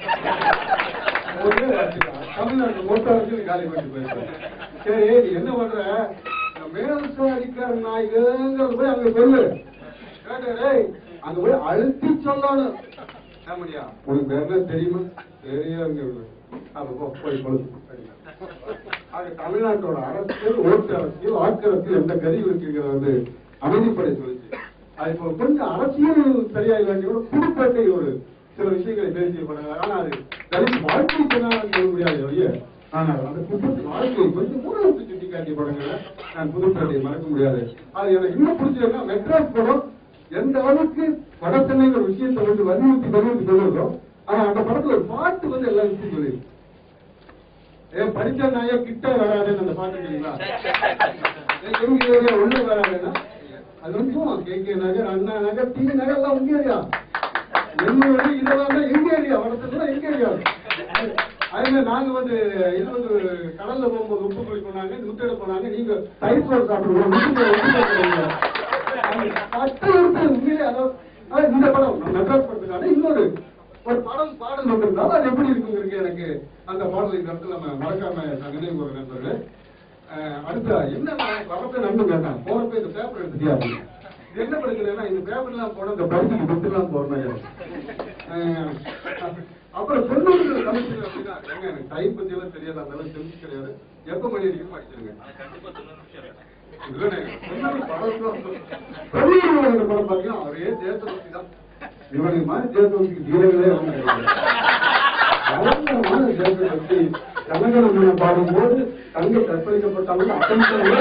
தமிழ்நாட்டு மொத்த அரசியல் காலி பண்ணி போயிருக்காங்க சரி நீ என்ன பண்ற மேல்சாதிக்கார நாய்கள் போய் அங்க சொல்லு கேட்டா, டேய், அங்க போய் அழுத்தி சொல்லணும் ஆமாடியா உனக்கு வேற என்ன தெரியுமா தெரியாதுங்க அப்ப போ, போய் பொழுது ஆக தமிழ்நாட்டோட அரசியல் ஓட்டு அரசியல் வாக்கு அரசியல் எந்த கருவி இருக்குங்கிறத வந்து அமைதிப்படை சொல்லிச்சு அது இப்போ கொஞ்சம் அரசியல் சரியா இல்லாட்டி கூட புதுப்பேட்டை ஒரு சில விஷயங்களை பேசியிருப்பாங்க ஆனா அது தலித் வாழ்க்கை சொன்னாலும் சொல்ல முடியாது ஒழிய ஆனால் அந்த குடும்பத்து வாழ்க்கையை கொஞ்சம் ஊழலுக்கு சுட்டி காட்டிய படங்களை நான் புதுப்பேட்டையை மறக்க முடியாது அது எனக்கு இன்னும் பிடிச்சதுன்னா மெட்ராஸ் படம் எந்த அளவுக்கு வட சென்னைங்கிற விஷயத்தை வந்து வலியுறுத்தி வலியுறுத்தி சொல்லுறோம் ஆனா அந்த படத்துல ஒரு பாட்டு வந்து எல்லா விஷயம் சொல்லியிருக்கு ஏன் படிச்ச நாயா கிட்ட வராதுன்னு அந்த பாட்டு இல்லைங்களா ஏன் எங்க ஏரியா உள்ள வராதுன்னா அது வந்து K K Nagar Anna Nagar T Nagar எல்லாம் உங்க ஏரியா என்னோட இதெல்லாம் தான் எங்க ஏரியா வடத்துல எங்க ஏரியா அதே மாதிரி நாங்க வந்து இது வந்து கடல்ல போகும்போது உப்பு குழி போனாங்க முத்தெட போனாங்க நீங்க தயிர் சோறு சாப்பிடுவோம் முட்டு உப்பு சாப்பிடுவீங்க. அது பத்து வருஷம் உண்மையிலே அதாவது அதாவது இந்த படம் நம்ம மெட்ராஸ் படத்துக்கான இன்னொரு ஒரு பாடல் பாடல் வந்திருந்தாலும் அது எப்படி இருக்குங்கிறது எனக்கு அந்த பாடல் இந்த இடத்துல நம்ம மறக்காம நான் நினைவு கூற நண்பர்களே அஹ் அடுத்த என்ன நான் வரப்ப நண்பன் கேட்டேன் போறப்ப இந்த பேப்பர் எடுத்துட்டியா அப்படின்னு. இது என்ன படிக்கிறேன்னா இந்த பேப்பர்லாம் போட இந்த படிச்சுக்கு புத்தெல்லாம் போடணும் அஹ் அப்புறம் தொண்ணூறு தமிழ் அப்படின்னா ஏங்க எனக்கு டைப் பத்தி எல்லாம் தெரியாது அந்த அளவுக்கு தெரிஞ்சு கிடையாது எப்ப மணி அடிக்கும் படிச்சிருங்க இல்லைண்ணே, தொண்ணூறு படம் தான். தொண்ணூறு ஒரு படம் பாத்தீங்கன்னா அவரே தேசபக்தி தான் இவனுக்கு மாதிரி தேசபக்திக்கு வீரர்களே வந்து கிடையாது. பயங்கரமான தேசபக்தி கனகன பாடும்போது தங்க கற்பழிக்கப்பட்டாலும் அத்தனை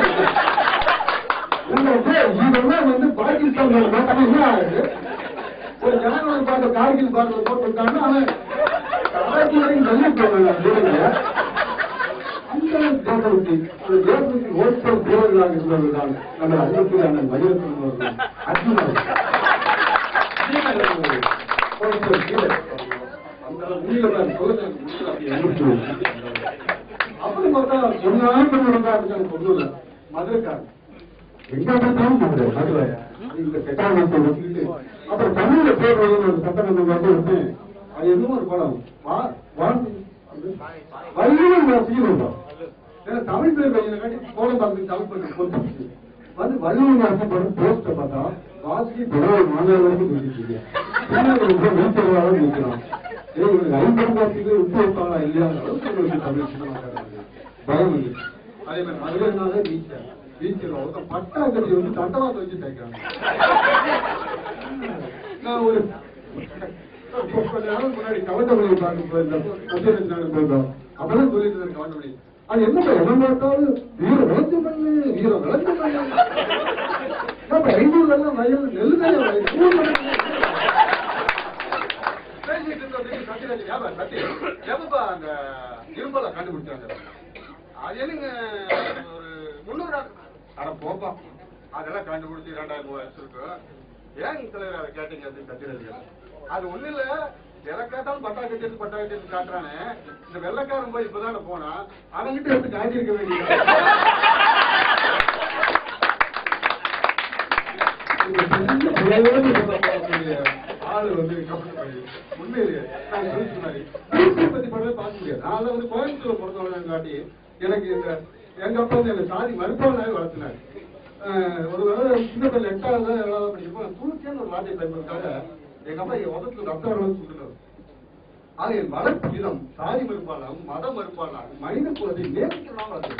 இதெல்லாம் வந்து பாகிஸ்தான் மாட்டாங்க என்ன ஆகுது ஒரு ஜனநாயக பாட்டு கார்கில் பாட்டு போட்டுருக்காங்க அவன் கராச்சி வரைக்கும் தள்ளி போனாங்க வீரங்க அந்த தேசபக்தி அந்த தேசபக்தி ஓட்ட வீரர்களாக இருந்தவர்கள் தான் நம்ம அன்புக்குரிய அண்ணன் மணிரத்னம் அவர்கள் அர்ஜுன் அவர்கள் ஒரு கீழே அந்த முடியல பாரு, சொல்லுங்க, முடியல, அப்படி எழுந்து. அப்படி பார்த்தா பொண்ணாக பொண்ணு எனக்கு பொண்ணு இல்லை மதுரைக்காரன் எங்க பார்த்தாலும் மதுரை மதுரை இந்த கெட்டாமத்தை வச்சுக்கிட்டு அப்புறம் தமிழ்ல போடுறதுன்னு ஒரு சட்டமன்றம் வந்து வந்து அது என்னமோ ஒரு படம் வா- வாழ்ந்து வள்ளுவன் வாசியும் ஏன்னா தமிழ் பேர் பையனை காட்டி போட பார்த்து தமிழ் பேர் கொடுத்துருச்சு வந்து வள்ளுவன் வாசி படம் போஸ்ட பார்த்தா வாசி படம் மாநில வரைக்கும் போயிட்டு பின்னாடி ரொம்ப நீச்சலாக நிற்கிறான் ஏய் இவனுக்கு ஐம்பது வாசிக்கு உப்பு வைப்பாங்களா இல்லையா அளவுக்கு இவனுக்கு தமிழ் சினிமா காட்டுறது. பயம் வந்து அதே மாதிரி மதுரைனாலே நீச்சல் நீச்சல் ஒருத்தன் பட்டா கட்டி வந்து தண்டவாளத்தை வச்சு தைக்கிறாங்க நான் ஒரு கொஞ்ச நாள் முன்னாடி கவண்டமணி பார்க்க போயிருந்தப்போ சத்யரஞ்சனாடு போயிருந்தோம் அப்பதான் சொல்லிட்டு இருந்தேன் கவண்டமணி அது என்ன எவன் பார்த்தாலும் வீர விளைஞ்சு பண்ணு வீர விளைஞ்சு பண்ணு நம்ம ஐநூறுல எல்லாம் வயல் நெல்லு தான் வயல் கூழ் பண்ணு. பேசிட்டு இருந்தோம் சத்யராஜ் ஞாபகம் சத்ய எப்பப்பா அந்த இரும்பலை கண்டுபிடிச்சாங்க அது என்னங்க ஒரு முன்னூறு அட போப்பா அதெல்லாம் கண்டுபிடிச்சி ரெண்டாயிரம் மூவாயிரம் வருஷம் இருக்கும் ஏன் தலைவர் அதை கேட்டீங்க அப்படின்னு சத்யராஜ் அது ஒண்ணு இல்ல எதை கேட்டாலும் பட்டா கட்டி பட்டா கட்டி காட்டுறானே இந்த வெள்ளக்காரன் போய் இப்பதானே போனா அவன்கிட்ட எடுத்து காட்டியிருக்க வேண்டியது ஆளு வந்து கப்பல் பண்ணி உண்மையிலேயே நான் சொல்லி சொன்னாரு பிசியை பத்தி படவே பார்க்க முடியாது நான் வந்து கோயம்புத்தூர் பொறுத்தவரை காட்டி எனக்கு இந்த எங்க அப்பா வந்து என்ன சாதி மறுப்பாளராக வளர்த்தினாரு அஹ் ஒரு வேளை சின்ன பிள்ளை எட்டாவது ஏழாவது படிக்கிறப்போ துருக்கியான ஒரு வார்த்தை பயன்படுத்தாங்க எங்க அப்பா என் உதத்துல ரத்த வரலன்னு சொல்லுறாரு ஆக என் வளர்ப்பு விதம் சாதி மறுப்பாளாகவும் மத மறுப்பாளாகவும் மனித குலத்தை நேரத்தில் வளர்த்து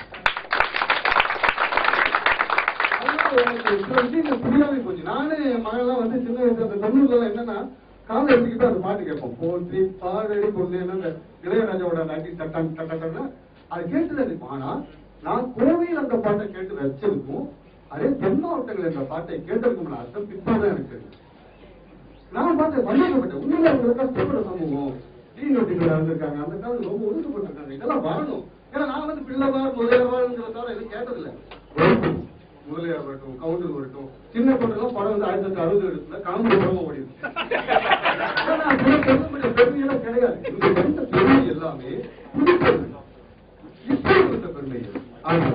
அதனால எனக்கு சில விஷயங்கள் புரியாம போச்சு நானே என் மகன்லாம் வந்து சின்ன வயசுல அந்த தொண்ணூறுல என்னன்னா காலை எடுத்துக்கிட்டு அந்த பாட்டு கேட்போம் போற்றி பாடடி பொண்ணு அந்த இளையராஜாவோட அந்த அடி தட்டான் தட்டான்னு அது கேட்டது எனக்கு ஆனா நான் கோவையில் அந்த பாட்டை கேட்டு வச்சிருக்கும் அதே தென் மாவட்டங்கள் இந்த பாட்டை கேட்டிருக்கும் அர்த்தம் பிற்பாதான் எனக்கு தெரியும் நான் பார்த்து வந்திருக்கப்பட்டேன் உண்மையில அவங்க கஷ்டப்படுற சமூகம் டீ நோட்டிகள் இருந்திருக்காங்க அந்த காலத்துல ரொம்ப ஒதுக்கப்பட்டிருக்காங்க இதெல்லாம் வரணும் ஏன்னா நான் வந்து பிள்ளைவார் முதலியவாருங்கிற தவிர எதுவும் கேட்டதில்லை வரட்டும். முதலியார் வரட்டும் கவுண்டர் வரட்டும் சின்ன பொண்ணுலாம் படம் வந்து ஆயிரத்தி தொள்ளாயிரத்தி அறுபது எடுத்துல காமெடி படமா ஓடிடுச்சு ஏன்னா அதுல பெருமைப்பட்ட பெருமையெல்லாம் கிடையாது இந்த வந்த பெருமை எல்லாமே புதுப்பெருமை இப்போ இருந்த பெருமை ஆமா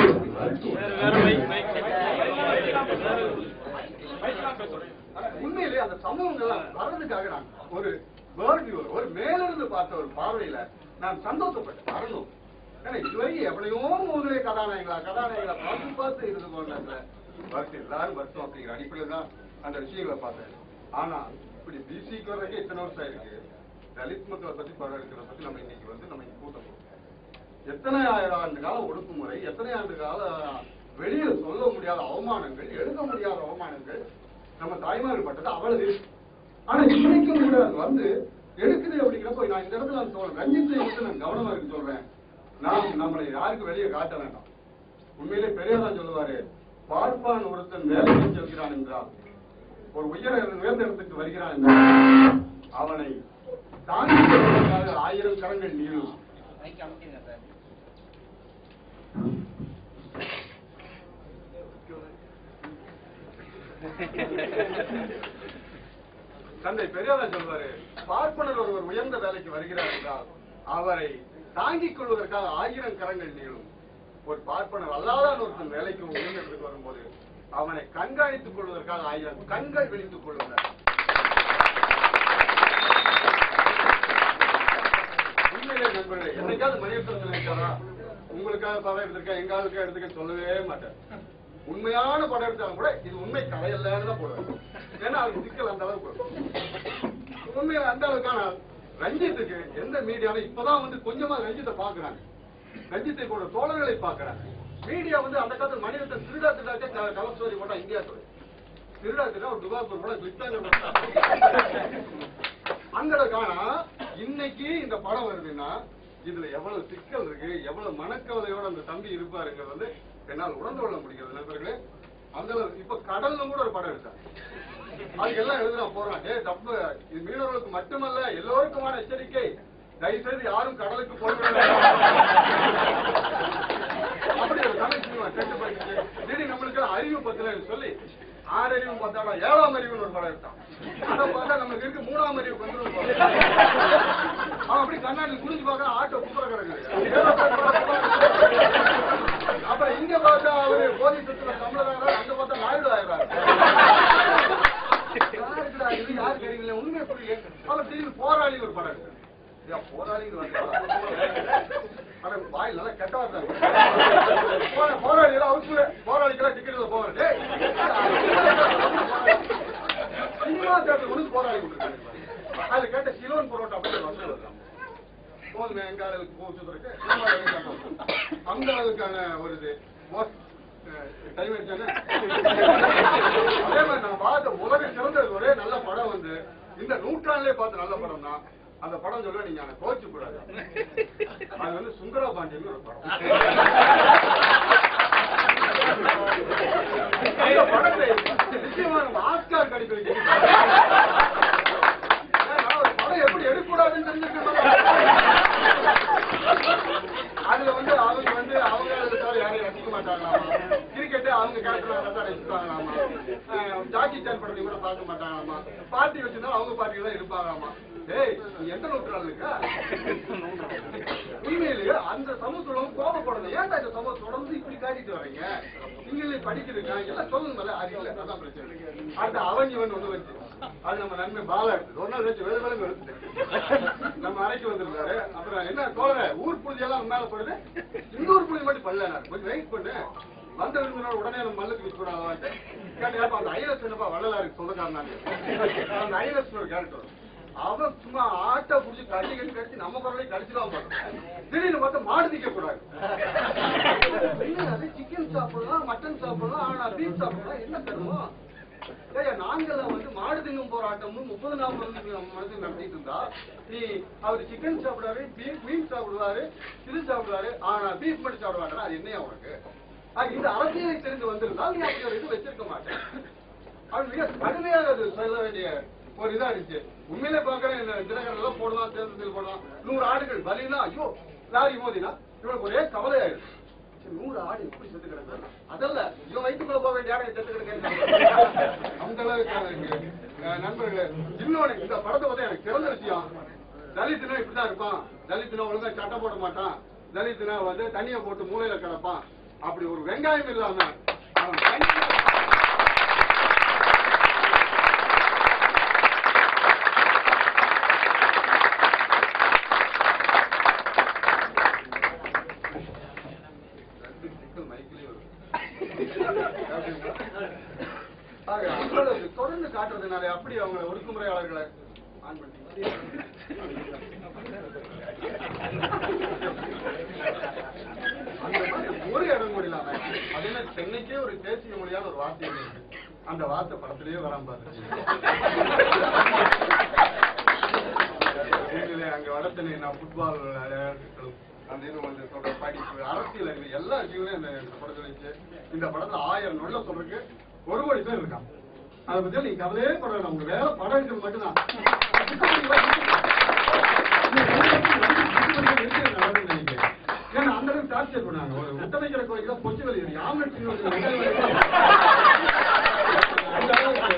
உண்மையிலே அந்த சமூகங்கள்லாம் வர்றதுக்காக நான் ஒரு வேர்ல்ட் வியூ ஒரு மேலிருந்து பார்த்த ஒரு பார்வையில நான் சந்தோஷப்பட்டேன் வரணும் ஏன்னா இதுவரைக்கும் எவ்வளையோ முதலே கதாநாயகளா கதாநாயகளா பார்த்து பார்த்து இருந்து போனாங்க வருஷம் எல்லாரும் வருஷம் அப்படிங்கிற அடிப்படையில் தான் அந்த விஷயங்களை பார்த்தேன் ஆனா இப்படி பிசிக்கு வர்றதுக்கு இத்தனை வருஷம் ஆயிருக்கு தலித் மக்களை பத்தி படம் இருக்கிறத பத்தி நம்ம இன்னைக்கு வந்து நம்ம இங்க கூட்டம் போடுறோம். எத்தனை ஆயிரம் ஆண்டு கால ஒடுக்குமுறை எத்தனை ஆண்டு கால வெளியில சொல்ல முடியாத அவமானங்கள் எழுத முடியாத அவமானங்கள் நம்ம தாய்மார்கள் பட்டது அவ்வளவு இருக்கு. ஆனா இன்னைக்கும் கூட அது வந்து எடுக்குது அப்படிங்கிறப்போ நான் இந்த இடத்துல நான் சொல்றேன் ரஞ்சித்தை வந்து நான் கவனமா இருக்கு சொல்றேன் நாம் நம்மளை யாருக்கு வெளியே காட்ட வேண்டாம் உண்மையிலே பெரியதான் சொல்லுவாரு பார்ப்பான் ஒருத்தன் வேலைக்கு செல்கிறான் என்றால் ஒரு உயர உயர்ந்த இடத்துக்கு வருகிறான் என்றால் அவனை தாண்டி செல்வதற்காக ஆயிரம் கரங்கள் நீளும் தந்தை பெரியாதான் சொல்வாரு பார்ப்பனர் ஒருவர் உயர்ந்த வேலைக்கு வருகிறார் என்றால் அவரை தாங்கிக் கொள்வதற்காக ஆயிரம் கரங்கள் நீளும் ஒரு பார்ப்பனர் அல்லாதான் ஒருத்தன் வேலைக்கு உயர்ந்த இடத்துக்கு வரும்போது அவனை கண்காணித்துக் கொள்வதற்காக ஆயிரம் கண்கள் விழித்துக் கொள்வனர் உண்மையிலே நண்பர்களே என்னைக்காவது மணியத்தில் நினைச்சாரா உங்களுக்காக படம் எடுத்திருக்கேன் எங்க ஆளுக்காக எடுத்துக்க சொல்லவே மாட்டேன் உண்மையான படம் எடுத்தாலும் கூட இது உண்மை கதையல்லன்னு தான் போடுவேன் ஏன்னா அது சிக்கல் அந்த அளவுக்கு வரும். உண்மையில அந்த அளவுக்கான ரஞ்சித்துக்கு எந்த மீடியாவும் இப்பதான் வந்து கொஞ்சமா ரஞ்சித்தை பாக்குறாங்க ரஞ்சித்தை போன்ற தோழர்களை பாக்குறாங்க மீடியா வந்து அந்த காலத்துல மனிதத்தை திருடா திருடாச்சே கலர் ஸ்டோரி போட்டா இந்தியா சொல்லு திருடா திருடா ஒரு துபாக்கூர் கூட கிளித்தாங்க அந்த அளவுக்கான இன்னைக்கு இந்த படம் வருதுன்னா இதுல எவ்வளவு சிக்கல் இருக்கு எவ்வளவு மனக்கவலையோட அந்த தம்பி இருப்பாருங்கிறது வந்து என்னால் உணர்ந்து கொள்ள முடிகிறது நண்பர்களே அந்த அளவு இப்ப கடல்ல கூட ஒரு படம் எடுத்தாங்க அதுக்கு எல்லாம் எழுதுறான் போறான் டே தப்பு இது மீனவர்களுக்கு மட்டுமல்ல எல்லோருக்குமான எச்சரிக்கை தயவு செய்து யாரும் கடலுக்கு போக அப்படி ஒரு தமிழ் சினிமா கேட்டு படிச்சு திடீர் நம்மளுக்கு அறிவு பத்திரன்னு சொல்லி ஆறறிவு பார்த்தாடா ஏழாம் அறிவுன்னு ஒரு படம் எடுத்தான் அதை பார்த்தா நமக்கு இருக்கு மூணாம் அறிவு வந்துடும் போல. அவன் அப்படி கண்ணாடி குடிஞ்சு பார்க்க ஆட்டோ குப்புற கிடக்குது அப்புறம் இங்க பார்த்தா அவரு போதி சுற்றுல தமிழர் ஆகிறாரு அங்க பார்த்தா நாயுடு ஆகிறாரு யாருக்குடா இது யாரு தெரியுங்களே உண்மை புரியல அவர் திரும்பி போராளி ஒரு படம் எடுத்தாரு. ஐயா, போராளின்னு வந்தா ஆனா வாயில் நல்லா கெட்ட வார்த்தை போற போராளி எல்லாம் அவுட்ல போராளிக்கெல்லாம் டிக்கெட்ல போவாரு டேய், சினிமா தேட்டர் கொண்டு போராளி கொடுத்துருக்காங்க அதுல கேட்ட சிலோன் பரோட்டா அப்படின்னு ஒரு வசனம் வருது போதுமே எங்க அளவுக்கு போச்சுருக்கு அந்த அளவுக்கான ஒரு இது டைம் ஆயிடுச்சானே அதே மாதிரி நான் பார்த்த உலக சிறந்த ஒரே நல்ல படம் வந்து இந்த நூற்றாண்டிலே பார்த்த நல்ல படம் தான் அந்த படம் சொல்ல நீங்க அதை கோச்சு கூடாது அது வந்து சுந்தரா பாண்டியன் ஒரு படம் அந்த படத்தை நிச்சயமா நம்ம ஆஸ்கார் கிடைக்க வைக்கணும். ஏன்னா, ஒரு படம் எப்படி எடுக்கக்கூடாதுன்னு தெரிஞ்சிருக்கணும் அதுல வந்து அவங்க வந்து அவங்க அதுல தவிர யாரையும் ரசிக்க மாட்டாங்களாமா கிரிக்கெட் அவங்க கேரக்டர் தான் ரசிப்பாங்களாமா அஹ் ஜாக்கி சான் படத்தையும் கூட பார்க்க மாட்டாங்களாமா பார்ட்டி வச்சிருந்தா அவங்க பார்ட்டில தான் இருப்பாங்களாமா டேய் நீ எந்த நூற்றாண்டு இருக்கா உண்மையிலேயே அந்த சமூகத்தோட கோபப்படணும் ஏன்டா இந்த சமூகம் தொடர்ந்து இப்படி காட்டிட்டு வர்றீங்க நீங்களே படிக்கிறீங்க எல்லாம் சொல்லுங்கல்ல அது இல்ல அதான் பிரச்சனை அடுத்து அவன் இவன் ஒண்ணு வச்சு அது நம்ம நன்மை பாலா எடுத்து ஒரு நாள் வச்சு வேலை வேலை எடுத்து நம்ம அறைக்கு வந்திருந்தாரு அப்புறம் என்ன தோழர ஊர் புழுதி எல்லாம் மேல போடுது இந்த ஊர் புழுதி மட்டும் பல்ல கொஞ்சம் வெயிட் பண்ணு வந்த விருந்தினர் உடனே நம்ம மல்லுக்கு மிஸ் பண்ணாத கேட்டு அப்ப அந்த ஐஎஸ் என்னப்பா வள்ளலாருக்கு சொந்தக்காரன் அந்த ஐஎஸ் ஒரு கேரக்டர் அவன் சும்மா ஆட்டை புடிச்சு கட்டி கட்டி கடிச்சு நம்ம குரலையும் கடிச்சுதான் பார்க்கணும் திடீர்னு பார்த்தா மாடு நிக்க கூடாது சிக்கன் சாப்பிடலாம் மட்டன் சாப்பிடலாம் ஆனா பீஃப் சாப்பிடலாம் என்ன தருவோம் ஏய்யா, நாங்கெல்லாம் வந்து மாடு தின்னும் போராட்டமும் முப்பது நாற்பது மனசு நடத்திட்டு இருந்தா நீ அவர் சிக்கன் சாப்பிடுவாரு பீஃப் மீன் சாப்பிடுவாரு இது சாப்பிடுவாரு ஆனா பீஃப் மட்டும் சாப்பிடுவாரு அது என்னையா உனக்கு ஆக, இந்த அரசியலை தெரிந்து வந்திருந்தால் நீ அப்படி ஒரு இது வச்சிருக்க மாட்டேன் அது மிக கடுமையாக அது சொல்ல வேண்டிய ஒரு இதா இருந்துச்சு உண்மையிலே பாக்குறேன் இந்த தினகரன் எல்லாம் போடலாம் தேர்தல் போடலாம் நூறு ஆடுகள் பலினா ஐயோ லாரி மோதினா இவனுக்கு ஒரே கவலை ஆயிடுச்சு சரி, நூறு ஆடு எப்படி செத்து கிடக்கு அதல்ல இவன் வயிற்றுக்குள்ள போக வேண்டிய ஆடை செத்து கிடக்கு அந்த அளவுக்கு எனக்கு, அஹ், நண்பர்களே இன்னொன்னு இந்த படத்தை வந்து எனக்கு சிறந்த விஷயம் தலித்துனா இப்படிதான் இருப்பான் தலித்துனா ஒழுங்கா சட்டை போட மாட்டான் தலித்துனா வந்து தண்ணியை போட்டு மூலையில கிடப்பான் அப்படி ஒரு வெங்காயம் இல்லாம அவன் தனியா- ரெண்டு சிக்கல் மைக்கிலே வரும். ஆக, அவ்வளவு தொடர்ந்து காட்டுறதுனால அப்படி அவங்க ஒடுக்குமுறையாளர்களை ஆன் பண்ணிட்டீங்க. அந்த மாதிரி ஒரு இடம் கூட இல்லாம அது என்ன சென்னைக்கே ஒரு தேசிய மொழியான ஒரு வார்த்தை இருக்கு அந்த வார்த்தை படத்திலேயே வராம பார்த்துருக்கீங்க உண்மையிலே அங்க வடத்தனை நான் ஃபுட்பால் விளையாட்டுகளும் அந்த இது வந்து சொல்ற படிப்பு அரசியல் அறிவு எல்லா விஷயங்களும் இந்த இந்த படத்துல இருக்கு இந்த படத்துல ஆயிரம் நொல்ல சொல்றதுக்கு ஒரு கோடி பேர் இருக்கான் அதை பத்தி நீங்க கவலையே பட வேண்டாம் உங்க வேலை படம் எடுக்கிறது மட்டும்தான் ஏன்னா அந்த அளவுக்கு டார்ச்சர் பண்ணாங்க ஒரு முட்டமைக்கிற கோயிலுக்கு தான் பொச்சு வலி யாமட் அந்த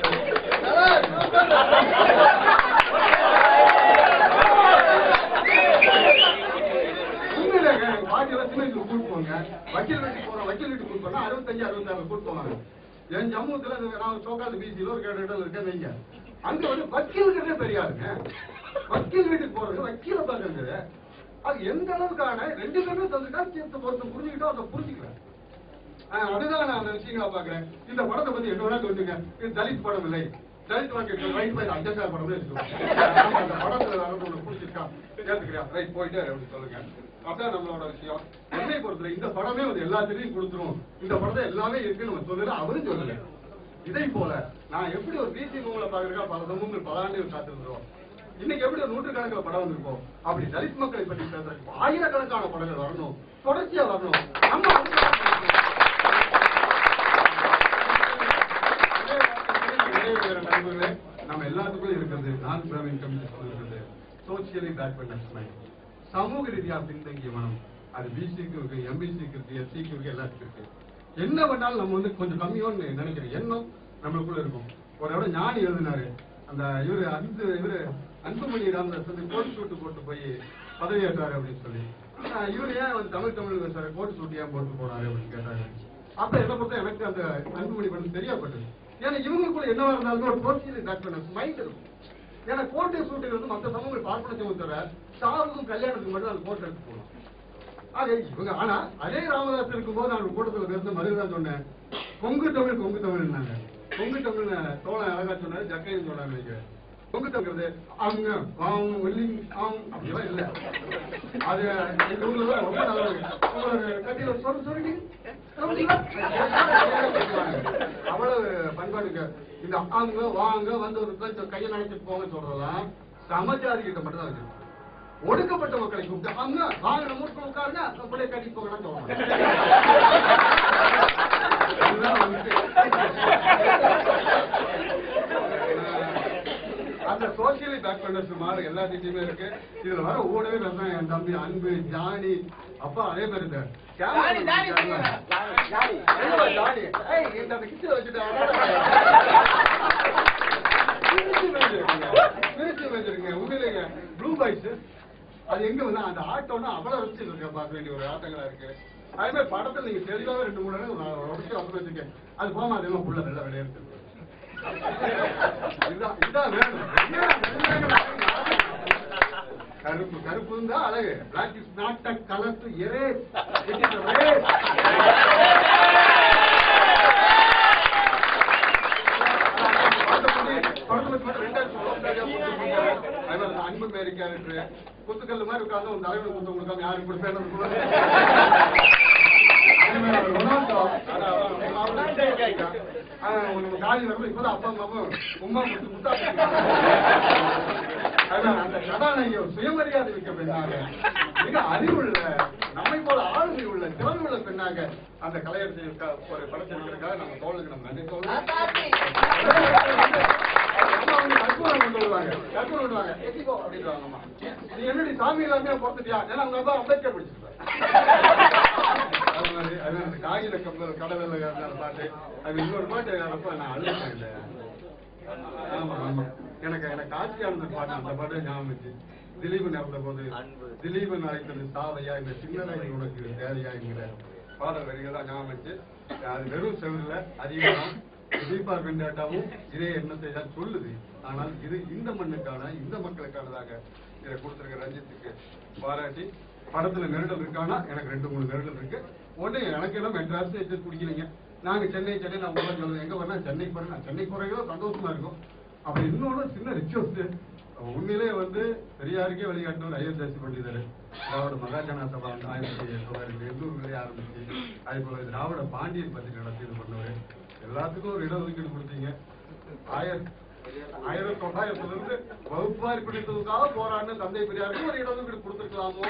உண்மையிலேங்க எங்க பாட்டி எல்லாம் சின்ன வயசுல கூட்டு போங்க வக்கீல் வீட்டுக்கு போறோம் வக்கீல் வீட்டுக்கு கூட்டு போனா அறுபத்தஞ்சு அறுபத்தாறு கூட்டு போவாங்க என் ஜம்முத்துல இந்த நான் சோக்காது பிசியில ஒரு கேட்ட இடத்துல இருக்கேன் வைங்க அங்க வந்து வக்கீல்கிறதே தெரியாதுங்க வக்கீல் வீட்டுக்கு போறது வக்கீல பாக்குறது அது எந்த அளவுக்கான ரெண்டு பேருமே தந்துட்டா சேர்த்து ஒருத்தன் புரிஞ்சுக்கிட்டோம் அதை புரிஞ்சுக்கிறேன் ஆஹ் அதுதான் நான் அந்த விஷயங்களா பாக்குறேன் இந்த படத்தை பத்தி என்ன வேணா சொல்லுங்க இது தலித் படம் இல்லை தலித் வாக்கு ரைட் பை அஜெண்டா படம் அந்த படத்துல வந்து உனக்கு பிடிச்சிருக்கா ஏத்துக்கிறியா ரைட் போயிட்டே இரு அப்படின்னு சொல்லுங்க அதான் நம்மளோட விஷயம் என்னை பொறுத்தல இந்த படமே வந்து எல்லாத்திலையும் கொடுத்துரும் இந்த படத்தை எல்லாமே இருக்குன்னு நம்ம சொல்லல அவரும் சொல்லல இதை போல நான் எப்படி ஒரு பிசி மூவில பாக்குறேன் பல சமூகங்கள் பல ஆண்டுகள் காத்திருந்தோம் இன்னைக்கு எப்படி ஒரு நூற்றுக்கணக்கில் படம் வந்திருக்கோம் அப்படி தலித் மக்களை பற்றி பேசுறதுக்கு ஆயிரக்கணக்கான படங்கள் வரணும் தொடர்ச்சியா வரணும் நம்ம நண்பர்களே நம்ம எல்லாத்துக்கும் இருக்கிறது நான் பிரவீன் கம்யூனிஸ்ட் இருக்கிறது சோசியலி பேக்வர்ட் மைண்ட் சமூக ரீதியா பின்தங்கிய மனம் அது பிசிக்கு இருக்கு எம்பிசிக்கு இருக்கு எஸ்சிக்கு இருக்கு எல்லாத்துக்கும் இருக்கு என்ன பண்ணாலும் நம்ம வந்து கொஞ்சம் கம்மியோன்னு நினைக்கிறேன் எண்ணம் நம்மளுக்குள்ள இருக்கும் ஒரு இடம் ஞானி எழுதினாரு அந்த இவரு அன்பு இவரு அன்புமணி ராமதாஸ் வந்து கோட் சூட்டு போட்டு போய் பதவி ஏற்றாரு அப்படின்னு சொல்லி ஆஹ் இவரு ஏன் வந்து தமிழ் தமிழ் சார் கோட் சூட்டு ஏன் போட்டு போறாரு அப்படின்னு கேட்டாரு அப்ப என்ன பொறுத்த எனக்கு அந்த அன்புமணி வந்து தெரியாப்பட்டது ஏன்னா இவங்களுக்குள்ள என்னவா இருந்தாலும் ஒரு சோசியல் டாக்டர் மைண்ட் இருக்கும் ஏன்னா கோட்டை சூட்டுகள் வந்து மற்ற சமூகங்கள் பார்ப்பன சமூகம் தவிர சாவுக்கும் கல்யாணத்துக்கு மட்டும் அந்த கோட்டை எடுத்து போகணும் ஆக இவங்க ஆனா அதே ராமதாஸ் இருக்கும்போது நான் கூட்டத்துல இருந்து மதுரை தான் சொன்னேன் கொங்கு தமிழ் கொங்கு தமிழ்னாங்க கொங்கு தமிழ் தோழன் அழகா சொன்னாரு ஜக்கையும் சொன்னாரு நினைக்கிறேன் கொங்கு தமிழ்றது அவங்க அவங்க வெள்ளி அவங்க அப்படிலாம் இல்ல அது எங்க ஊர்ல தான் ரொம்ப நல்லா இருக்கு ஒரு கட்டில சொல்லு சொல்லிட்டு அவ்வளவு பண்பாடுக்கு இந்த அவங்க வாங்க வந்து ஒரு கொஞ்சம் கையை நினைச்சிட்டு போங்க சொல்றதெல்லாம் சமஜாதி கிட்ட மட்டும் தான் வச்சிருக்கோம் ஒடுக்கப்பட்ட மக்களை கூப்பிட்டு அவங்க வாங்க நம்ம ஊருக்கு உட்காருங்க அப்படியே கட்டி போகலாம் சொல்லுவாங்க இதுதான் வந்துட்டு. அந்த சோசியலி பேக்வர்டர்ஸ் மாதிரி எல்லா திட்டையுமே இருக்கு இதுல வர ஓடவே தான் என் தம்பி அன்பு ஜானி அப்பா அதே மாதிரி இந்த camera ஐயோ, ஜானி. ஏய், இந்த அந்த கிச்சனை வச்சுட்டு பிரிச்சு வச்சிருக்கீங்க. பிரிச்சு வச்சிருக்கீங்க. உண்மையிலேங்க ப்ளூ பாய்ஸ் அது எங்க வந்து அந்த ஆட்டோன்னா அவ்வளவு ருச்சி இருக்கு பார்க்க வேண்டிய ஒரு ஆட்டங்களா இருக்கு அதே மாதிரி படத்துல நீங்க தெளிவாக ரெண்டு மூணு நேரம் நான் உடச்சு அப்படி வச்சிருக்கேன் அது போகாம அதே புள்ள வெள்ள விளையாடுது இதுதான் இதுதான் வேணும் கருப்பு கருப்பு தான் அழகு black is not a colour to erase it is a race அன்பு மேரி கேரக்டர் குத்துக்கல் மாதிரி உட்கார்ந்து ஒரு தலைவன் குத்து கொடுக்காம யாருக்கு கொடுப்பேன் காலி வரும்போது இப்பதான் அப்பா அம்மாவும் உமா கொடுத்து முத்தா அதான் அந்த கதாநாயகி ஒரு சுயமரியாதை மிக்க பெண்ணாக மிக அறிவுள்ள நம்மை போல ஆளுமை உள்ள திறமை உள்ள பெண்ணாக அந்த கலையரசி இருக்க- ஒரு படத்திற்காக நம்ம தோளுக்கு நம்ம நன்றி தோழர் அம்மா வந்து கற்பூரம் கொண்டு வருவாங்க கற்பூரம் கொண்டு வாங்க எத்திக்கோ அப்படின்றாங்க அம்மா நீ என்னடி சாமி இல்லாம பொறுத்துட்டியா ஏன்னா அவங்க அப்பா அம்பேத்கர் பிடிச்சிருப்பாரு அது மாதிரி அது அந்த காகித கப்பல் கடலில் அந்த பாட்டு அது இன்னொரு பாட்டு அப்ப நான் அழுத்தேன் இல்லை ஆமா ஆமா எனக்கு எனக்கு ஆட்சியானந்த பாட்டு அந்த பாட்டு ஞாபகம் வச்சு திலீபன் இறந்த போது திலீபன் அழைத்தது சாவையா இந்த சின்னதை உனக்கு தேவையா என்கிற பாடல் வரிகள் தான் ஞாபகம் வச்சு அது வெறும் செவில அதிகமாக தீபா வெண்டாட்டாவும் இதே எண்ணத்தை தான் சொல்லுது ஆனால் இது இந்த மண்ணுக்கான இந்த மக்களுக்கானதாக இதை கொடுத்திருக்க ரஞ்சித்துக்கு பாராட்டி படத்துல நெருடல் இருக்கானா எனக்கு ரெண்டு மூணு நெருடல் இருக்கு ஒண்ணு எனக்கு எல்லாம் மெட்ராஸ் எடுத்து குடிக்கிறீங்க நாங்க சென்னை சென்னை நான் உங்களை சொல்லுவேன் எங்க வரலாம் சென்னை போறேன் நான் சென்னை போறீங்களோ சந்தோஷமா இருக்கும் அப்ப இன்னொன்னு சின்ன ரிக்வஸ்ட் உண்மையிலே வந்து பெரியாருக்கே வழிகாட்டினவர் அயோத்தியாசி பண்டிதர் திராவிட மகாஜன சபா ஆயிரத்தி தொள்ளாயிரத்தி எண்ணூறுகளே ஆரம்பிச்சு அதே போல திராவிட பாண்டியன் பத்தி நடத்தி இது பண்ணவர் எல்லாத்துக்கும் ஒரு இடஒதுக்கீடு கொடுத்தீங்க ஆயிரத்தி ஆயிரத்தி தொள்ளாயிரத்துல இருந்து வகுப்பாரி பிடித்ததுக்காக போராடின தந்தை பெரியாருக்கு ஒரு இடஒதுக்கீடு கொடுத்திருக்கலாமோ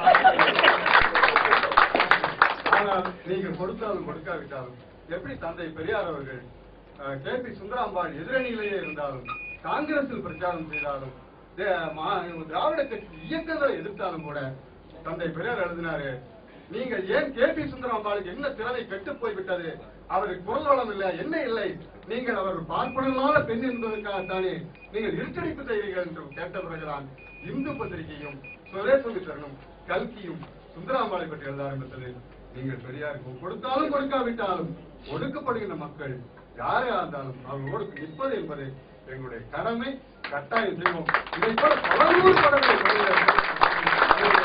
அப்படின்னு ஆனால் நீங்கள் கொடுத்தாலும் கொடுக்காவிட்டாலும் எப்படி தந்தை பெரியார் அவர்கள் கே பி சுந்தராம்பாள் எதிரணியிலேயே இருந்தாலும் காங்கிரஸில் பிரச்சாரம் செய்தாலும் தே- மா- திராவிட கட்சி இயக்கங்களை எதிர்த்தாலும் கூட தந்தை பெரியார் எழுதினாரு நீங்கள் ஏன் கே பி சுந்தராம்பாளுக்கு என்ன திறமை கெட்டு போய்விட்டது அவருக்கு குரல் வளம் இல்லை என்ன இல்லை நீங்கள் அவர் பார்ப்பனமான பெண் என்பதற்காகத்தானே நீங்கள் இருட்டடிப்பு செய்வீர்கள் என்று கேட்ட பிறகுதான் இந்து பத்திரிகையும் சுரேசமித்திரனும் கல்கியும் சுந்தராம்பாளை பற்றி எழுத ஆரம்பித்தது நீங்கள் பெரியாருக்கு கொடுத்தாலும் கொடுக்காவிட்டாலும் ஒடுக்கப்படுகின்ற மக்கள் யாரா இருந்தாலும் அவர்களோடு நிற்பது என்பது எங்களுடைய கடமை கட்டாயம் செய்வோம் இதை போல பல நூறு படங்களை